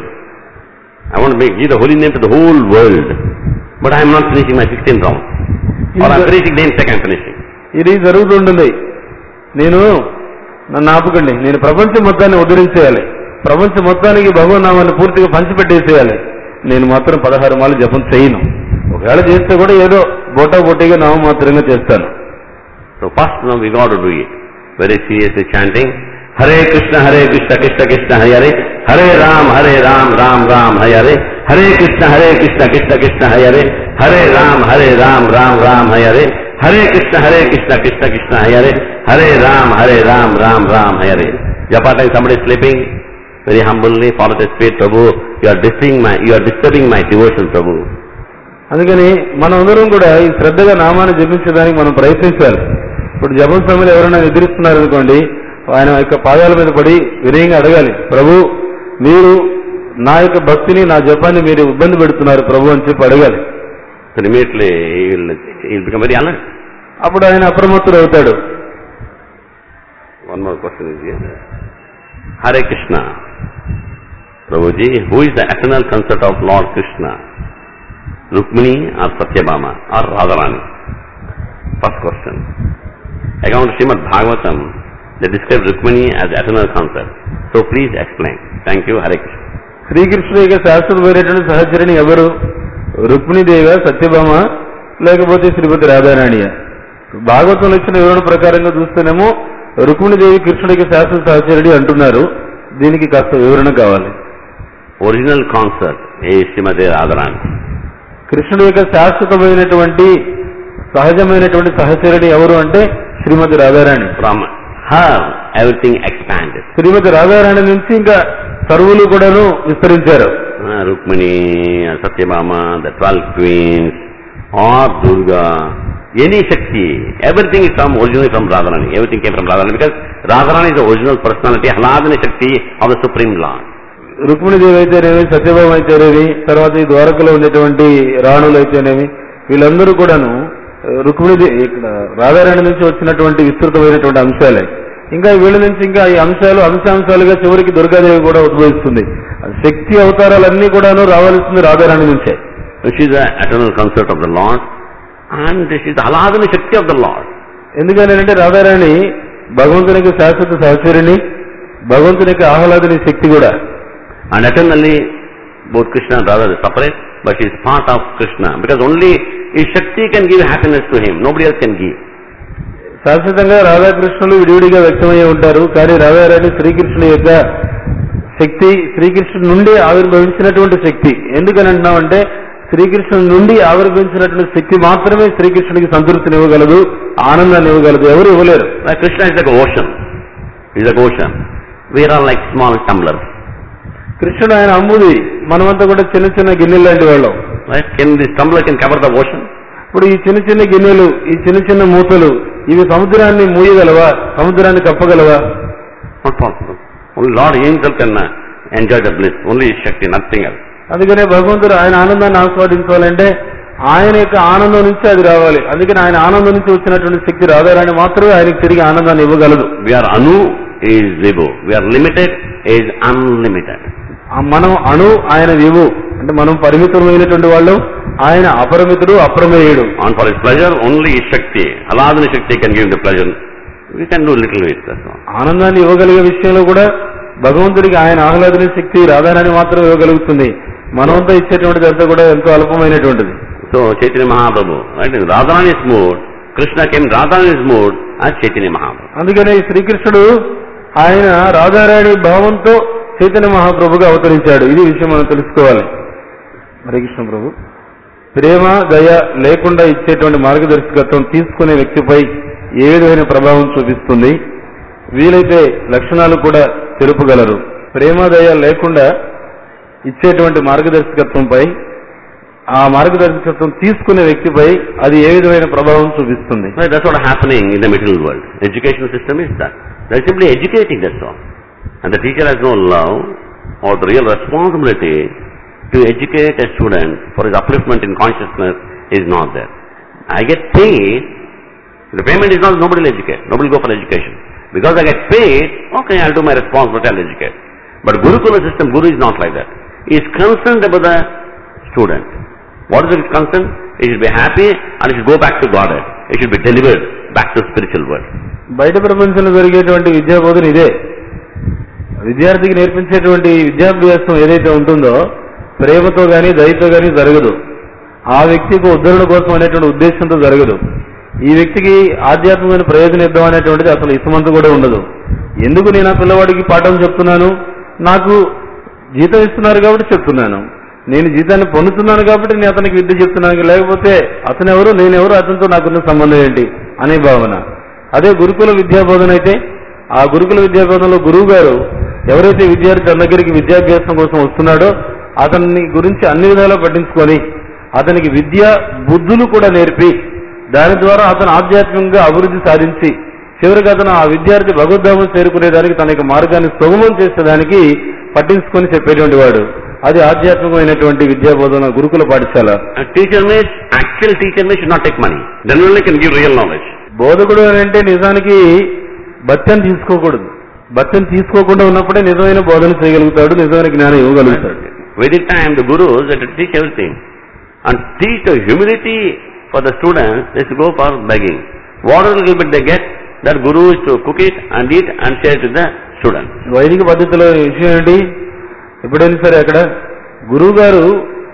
I want to make, give the holy name to the whole world. But I am not finishing my 16 rounds. Or I am finishing, then second finishing. ఇది జరుగుతుంటుంది నేను నన్ను ఆపకండి నేను ప్రపంచం మొత్తాన్ని ఉద్ధరించేయాలి ప్రపంచం మొత్తానికి భగవన్నామాన్ని పూర్తిగా పంచిపెట్టేసేయాలి నేను మాత్రం పదహారు మాలు జపం చేయను ఒకవేళ చేస్తే కూడా ఏదో బోటా బొట్టిగా నామం మాత్రంగా చేస్తాను So first now we got to do it. Very seriously chanting. Hare Krishna, Hare Krishna, Krishna Krishna, Hare Hare. Hare Ram, Hare Ram, Ram Ram, Hare Hare. Hare Krishna, Hare Krishna, Krishna Krishna, Hare Hare. Hare Ram, Hare Ram, Ram Ram, Hare Hare. Hare Krishna, Hare Krishna, Krishna Krishna, Hare Hare. Hare Ram, Hare Ram, Ram Ram, Hare Hare. Japa time somebody is sleeping. Very humbly follow the spirit, Prabhu. You are disturbing my, you are disturbing my devotion, Prabhu. అందుకని మనం అందరం కూడా ఈ శ్రద్ధగా నామాన్ని జపించడానికి మనం ప్రయత్నించాలి ఇప్పుడు జపం సమయంలో ఎవరైనా నిద్రిస్తున్నారనుకోండి ఆయన యొక్క పాదాల మీద పడి వినయంగా అడగాలి ప్రభు మీరు నా యొక్క భక్తిని నా జపాన్ని మీరు ఇబ్బంది పెడుతున్నారు ప్రభు అని చెప్పి అడగాలి So immediately he will, he will become very alert. అప్పుడు ఆయన అప్రమత్తుడు అవుతాడు One more question is here. Hare Krishna. Prabhuji, who is the eternal consort of Lord Krishna? Rukmini or Satyabhama or Radharani? First question. According to Srimad Bhagavatam, they describe Rukmini as eternal consort. So please explain. Thank you, Hare Krishna. శ్రీకృష్ణుడి యొక్క శాశ్వతమైనటువంటి సహచరిణి ఎవరు రుక్మిణీదేవ సత్యభామ లేకపోతే శ్రీమతి రాధారాణియ భాగవతంలో ఇచ్చిన వివరణ ప్రకారంగా చూస్తేనేమో రుక్మిణీదేవి కృష్ణుడికి శాశ్వత సహచరిణి అంటున్నారు దీనికి కాస్త వివరణ కావాలి Original consort is Srimati Radharani. కృష్ణుడి యొక్క శాశ్వతమైనటువంటి సహజమైనటువంటి సహచరిణి ఎవరు అంటే శ్రీమతి Radharani From her, everything expanded. శ్రీమతి రాధారాణి నుంచి ఇంకా సర్వులు కూడాను విస్తరించారు Uh, Rukmini, uh, Satyabhama, the twelve queens, or Durga, any Shakti, everything is from originally from Radharani. Everything came from Radharani because Radharani is the original personality, Ahladana Shakti of the Supreme Lord. Rukmini Devi అయితేనేమి సత్యభామ అయితేనేమి తర్వాత ఈ ద్వారకలో ఉండేటువంటి రాణులు అయితేనేమి వీళ్ళందరూ కూడాను రుక్మిణీదేవి ఇక్కడ రాధారాణి నుంచి వచ్చినటువంటి విస్తృతమైనటువంటి అంశాలే ఇంకా వీళ్ళ నుంచి ఇంకా ఈ అంశాలు అంశాంశాలుగా చివరికి దుర్గాదేవి కూడా ఉద్భవిస్తుంది ఆ శక్తి అవతారాలన్నీ కూడాను రావాల్సింది రాధారాణి నుంచే She is the eternal consort of the Lord and she is the Ahladana Shakti of the Lord. ఎందుకని అంటే రాధారాణి భగవంతునికి శాశ్వత సహచరిణి భగవంతుని యొక్క ఆహ్లాదని శక్తి కూడా And eternally, both Krishna and Radha are separate, but she is part of Krishna. Because only his Shakti can give happiness to him. Nobody else can give. శాశ్వతంగా రాధాకృష్ణులు విడివిడిగా వ్యక్తమయ్యే ఉంటారు కానీ రాధారాణి శ్రీకృష్ణుని యొక్క శక్తి శ్రీకృష్ణుడి నుండి ఆవిర్భవించినటువంటి శక్తి ఎందుకని అంటున్నామంటే శ్రీకృష్ణుడి నుండి ఆవిర్భవించినటువంటి శక్తి మాత్రమే శ్రీకృష్ణుడికి సంతృప్తిని ఇవ్వగలదు ఆనందాన్ని ఇవ్వగలదు ఎవరు ఇవ్వలేరు Like Krishna is like ocean. He is like ocean. We are all like small tumblers. కృష్ణుడు ఆయన అమ్ముది మనమంతా కూడా చిన్న చిన్న గిన్నెలు లాంటి వాళ్ళం Right? Can this tumbler can cover the ocean? ఇప్పుడు ఈ చిన్న చిన్న గిన్నెలు ఈ చిన్న చిన్న మూతలు ఇవి సముద్రాన్ని మూయగలవా సముద్రాన్ని కప్పగలవా Not possible. Only Lord Himself can uh, enjoy the bliss. Only His Shakti, nothing else. అందుకనే భగవంతుడు ఆయన ఆనందాన్ని ఆస్వాదించాలంటే ఆయన యొక్క ఆనందం నుంచి అది రావాలి అందుకని ఆయన ఆనందం నుంచి వచ్చినటువంటి శక్తి రాధారాణి మాత్రమే ఆయనకి తిరిగి ఆనందాన్ని ఇవ్వగలదు We are Anu, He is Vibhu. We are limited, He is unlimited. ఆ మనం అణు ఆయన వివు అంటే మనం పరిమితమైనటువంటి వాళ్ళు ఆయన అపరిమితుడు అప్రమేయుడు And for His pleasure, only His Shakti. Aladani Shakti can give Him the pleasure. We can do little bit, that's all. ఆనందాన్ని ఇవ్వగలిగే విషయంలో కూడా భగవంతుడికి ఆయన ఆహ్లాదన శక్తి రాధారాణి మాత్రం ఇవ్వగలుగుతుంది మనమంతా ఇచ్చేటువంటిది అంతా కూడా ఎంతో అల్పమైనటువంటిది So Chaitanya Mahaprabhu, right? In Radharani's mood, Krishna came in Radharani's mood as Chaitanya Mahaprabhu. అందుకనే ఈ శ్రీకృష్ణుడు ఆయన రాధారాణి భావంతో చైతన్య మహాప్రభుగా అవతరించాడు ఇది విషయం మనం తెలుసుకోవాలి హరే కృష్ణ ప్రభు ప్రేమ దయ లేకుండా ఇచ్చేటువంటి మార్గదర్శకత్వం తీసుకునే వ్యక్తిపై ఏ విధమైన ప్రభావం చూపిస్తుంది వీలైతే లక్షణాలు కూడా తెలుపగలరు ప్రేమ దయ లేకుండా ఇచ్చేటువంటి మార్గదర్శకత్వంపై ఆ మార్గదర్శకత్వం తీసుకునే వ్యక్తిపై అది ఏ విధమైన ప్రభావం చూపిస్తుంది Right, that's what is happening in the material world. Education system is that. They're simply educating, that's all. And the teacher has no love or the real responsibility to educate a student for his upliftment in consciousness is not there. I get paid, the payment is not, nobody will educate, nobody will go for education. Because I get paid, okay, I'll do my responsibility, I'll educate. But Gurukula system, Guru is not like that. He is concerned about the student. What is his concern? He should be happy and he should go back to Godhead. He should be delivered back to spiritual world. బయట ప్రపంచంలో జరిగేటువంటి విద్యా బోధన ఇదే విద్యార్థికి నేర్పించేటువంటి విద్యాభ్యాసం ఏదైతే ఉంటుందో ప్రేమతో గాని దయతో గాని జరగదు ఆ వ్యక్తికి ఉద్ధరణ కోసం అనేటువంటి ఉద్దేశంతో జరగదు ఈ వ్యక్తికి ఆధ్యాత్మికమైన ప్రయోజనం ఇద్దాం అనేటువంటిది అసలు ఇసమంత కూడా ఉండదు ఎందుకు నేను ఆ పిల్లవాడికి పాఠం చెప్తున్నాను నాకు జీతం ఇస్తున్నారు కాబట్టి చెప్తున్నాను నేను జీతాన్ని పొందుతున్నాను కాబట్టి నేను అతనికి విద్య చెప్తున్నాను లేకపోతే అతను ఎవరు నేనెవరు అతనితో నాకున్న సంబంధం ఏంటి అనే భావన అదే గురుకుల విద్యా బోధన అయితే ఆ గురుకుల విద్యా బోధనలో గురువు గారు ఎవరైతే విద్యార్థి తన దగ్గరికి విద్యాభ్యాసం కోసం వస్తున్నాడో అతన్ని గురించి అన్ని విధాలా పట్టించుకొని అతనికి విద్య బుద్ధులు కూడా నేర్పి దాని ద్వారా అతను ఆధ్యాత్మికంగా అభివృద్ధి సాధించి చివరికి అతను ఆ విద్యార్థి భగవద్ధామం చేరుకునేదానికి తన యొక్క మార్గాన్ని సుగమం చేసేదానికి పట్టించుకొని చెప్పేటువంటి వాడు అది ఆధ్యాత్మికమైనటువంటి విద్యా బోధన గురుకుల పాఠశాల A teacher means, actual teacher means should not take money. Then only can give real knowledge. బోధకుడు అని అంటే నిజానికి బత్యం తీసుకోకూడదు బత్యం తీసుకోకుండా ఉన్నప్పుడే నిజమైన బోధన చేయగలుగుతాడు నిజమైన జ్ఞానం ఇవ్వగలుగుతాడు Vedic time, the gurus had to teach everything. And teach the humility for the students, they should go for begging. Whatever little bit they get, that guru is to cook it and eat and share it with the students. వైదిక పద్ధతిలో విషయం ఏంటి ఎప్పుడైనా సరే అక్కడ గురువు గారు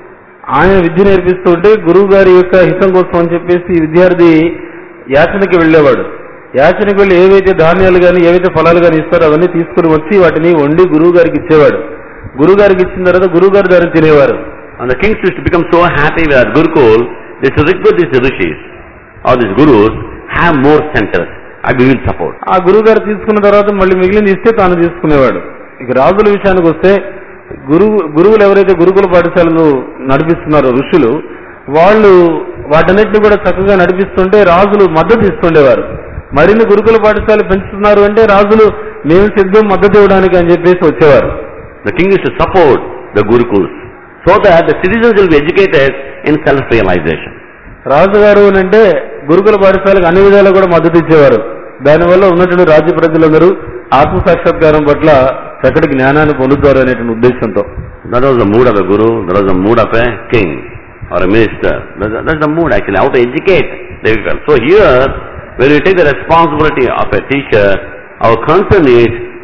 ఆయన విద్య నేర్పిస్తూ ఉంటే గురువు గారి యొక్క హితం కోసం అని చెప్పేసి ఈ విద్యార్థి యాచనకి వెళ్ళేవాడు యాచనకి వెళ్ళి ఏవైతే ధాన్యాలు కానీ ఏవైతే ఫలాలు కానీ ఇస్తారో అవన్నీ తీసుకుని వచ్చి వాటిని వండి గురువు గారికి ఇచ్చేవాడు గురువు గారికి ఇచ్చిన తర్వాత గురువు గారు దాన్ని తినేవారు And the kings used to become so happy with that Gurukul, they should request these rishis or these gurus have more centers. I will support. ఆ గురువు గారు తీసుకున్న తర్వాత మళ్ళీ మిగిలింది ఇస్తే తాను తీసుకునేవాడు ఇక రాజుల విషయానికి వస్తే గురువు గురువులు ఎవరైతే గురుకుల పాఠశాలలు నడిపిస్తున్నారో ఋషులు వాళ్ళు వాటన్నిటిని కూడా చక్కగా నడిపిస్తుంటే రాజులు మద్దతు ఇస్తుండేవారు మరిన్ని గురుకుల పాఠశాల పెంచుతున్నారు అంటే రాజులు మేము సిద్ధం మద్దతు ఇవ్వడానికి అని చెప్పేసి వచ్చేవారు The king used to support the Gurukuls so that the citizens will be educated in self-realization. రాజుగారు అని అంటే గురుకుల పాఠశాలకు అన్ని విధాలు కూడా మద్దతు ఇచ్చేవారు దానివల్ల ఉన్నటువంటి రాజ్య ప్రజలందరూ ఆత్మ సాక్షాత్కారం పట్ల చక్కటి జ్ఞానాన్ని పొందుతారు అనేటువంటి ఉద్దేశంతో That was the mood of the guru, that was the mood of a king or a minister. That's, that's the mood actually, how to educate the people. So here, when we take the responsibility of a teacher, our concern is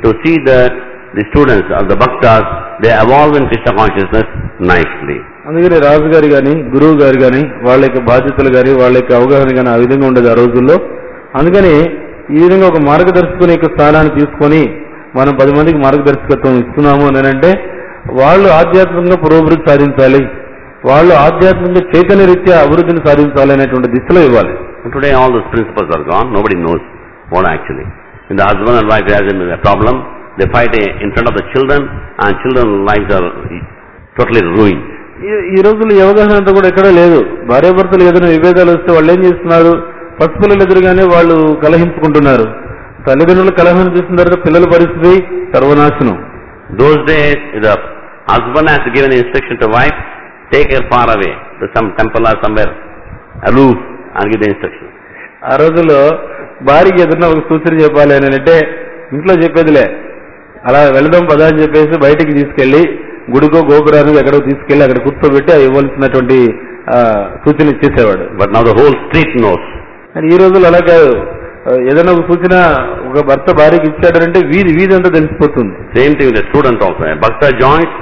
to see that the students or the bhaktas, they evolve in Krishna consciousness nicely. అందుకని రాజు గారు గాని గురువు గారు గాని వాళ్ళ యొక్క బాధ్యతలు గాని వాళ్ళ యొక్క అవగాహన గాని ఆ విధంగా ఉండేది ఆ రోజుల్లో అందుకని ఈ విధంగా ఒక మార్గదర్శకుని యొక్క స్థానాన్ని తీసుకొని మనం పది మందికి మార్గదర్శకత్వం ఇస్తున్నాము అని అంటే వాళ్ళు ఆధ్యాత్మికంగా పురోభివృద్ధి సాధించాలి వాళ్ళు ఆధ్యాత్మికంగా చైతన్య రీత్యా అభివృద్ధిని సాధించాలి అనేటువంటి దిశలో ఇవ్వాలి And today all those principles are gone. Nobody knows what actually. When the husband and wife has a problem, they fight uh, in front of the children and children's lives are totally ruined. ఈ- ఈ రోజుల్లో ఈ అవగాహన అంతా కూడా ఎక్కడా లేదు భార్యాభర్తలు ఏదైనా విభేదాలు వస్తే వాళ్ళు ఏం చేస్తున్నారు పసిపిల్లలు ఎదురుగానే వాళ్ళు కలహించుకుంటున్నారు తల్లిదండ్రులు కలహం చూసిన తర్వాత పిల్లల పరిస్థితి సర్వనాశనం Those days, the husband has given instruction to wife, take her far away to some temple or somewhere aloof and give the instruction. ఆ రోజుల్లో భార్యకి ఏదైనా ఒక సూచన చెప్పాలి అని అంటే ఇంట్లో చెప్పేదిలే అలా వెళదాం పదా అని చెప్పేసి బయటికి తీసుకెళ్లి గుడికో గోపురానికి ఎక్కడో తీసుకెళ్లి అక్కడ కూర్చోబెట్టి ఆ ఇవ్వాల్సినటువంటి ఆ, సూచన ఇచ్చేసేవాడు But now the whole street knows. కానీ ఈ రోజుల్లో అలా కాదు ఆ, ఏదైనా ఒక సూచన ఒక భర్త భార్యకి ఇచ్చాడంటే వీధి వీధి అంతా తెలిసిపోతుంది Same thing with the student also. A bhakta joins,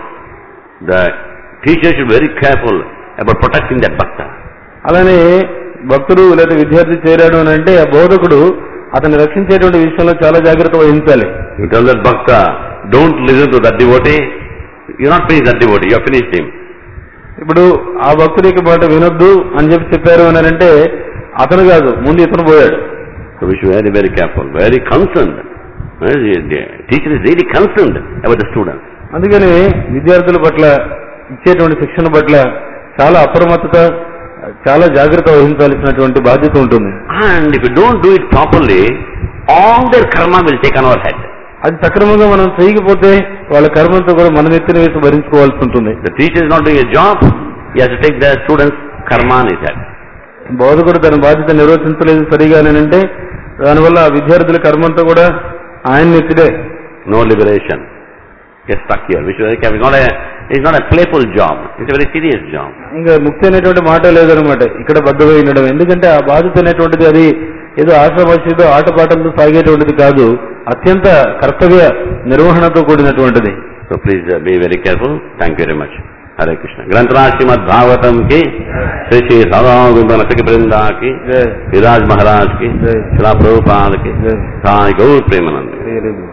the teacher should be very careful about protecting that bhakta. అలానే భక్తుడు లేదా విద్యార్థి చేరాడు అని అంటే ఆ బోధకుడు అతన్ని రక్షించేటువంటి విషయంలో చాలా జాగ్రత్త వహించాలి You tell that bhakta, don't listen to that devotee, you're not finished that devotee, you have finished him. ఇప్పుడు ఆ భక్తుడి యొక్క మాట వినొద్దు అని చెప్పి చెప్పారు అని అంటే అతను కాదు ముందు ఇతను పోయాడు So we should be very, very careful, very concerned. Uh, The the teacher is really concerned about the students. అందుకని విద్యార్థుల పట్ల ఇచ్చేటువంటి శిక్షణ పట్ల చాలా అప్రమత్తత చాలా జాగ్రత్త వహించాల్సినటువంటి బాధ్యత ఉంటుంది And if you don't do it properly, all their karma will take on our head. అది సక్రమంగా మనం చేయకపోతే వాళ్ళ కర్మంతో కూడా మన నెత్తిన వేసి భరించుకోవాల్సి ఉంటుంది The teacher is not doing a job, he has to take the students' karma on his head. బోధకుడు తన బాధ్యత నిర్వర్తించలేదు సరిగానేనంటే దానివల్ల ఆ విద్యార్థుల కర్మంతా కూడా ఆయన నెత్తిదే No liberation. Get stuck here. We should be very careful. It's not a, it's not a playful job. It's a very serious job. ఇంకా ముక్తి అనేటువంటి మాట లేదనమాట ఇక్కడ బద్దగా ఉండడం ఎందుకంటే ఆ బాధ్యత అనేటువంటిది అది ఏదో ఆశాభాషతో ఆటపాటలతో సాగేటువంటిది కాదు అత్యంత కర్తవ్య నిర్వహణతో కూడినటువంటిది So please uh, be very careful. Thank you very much. Hare Krishna. ग्रंथराज Shrimad Bhagavatam की श्री श्री राधा गोविंद नटक वृंदा की జై विराज महाराज की जय। शिला प्रभुपाद की जय। साई गौर प्रेमानंद శ్రీ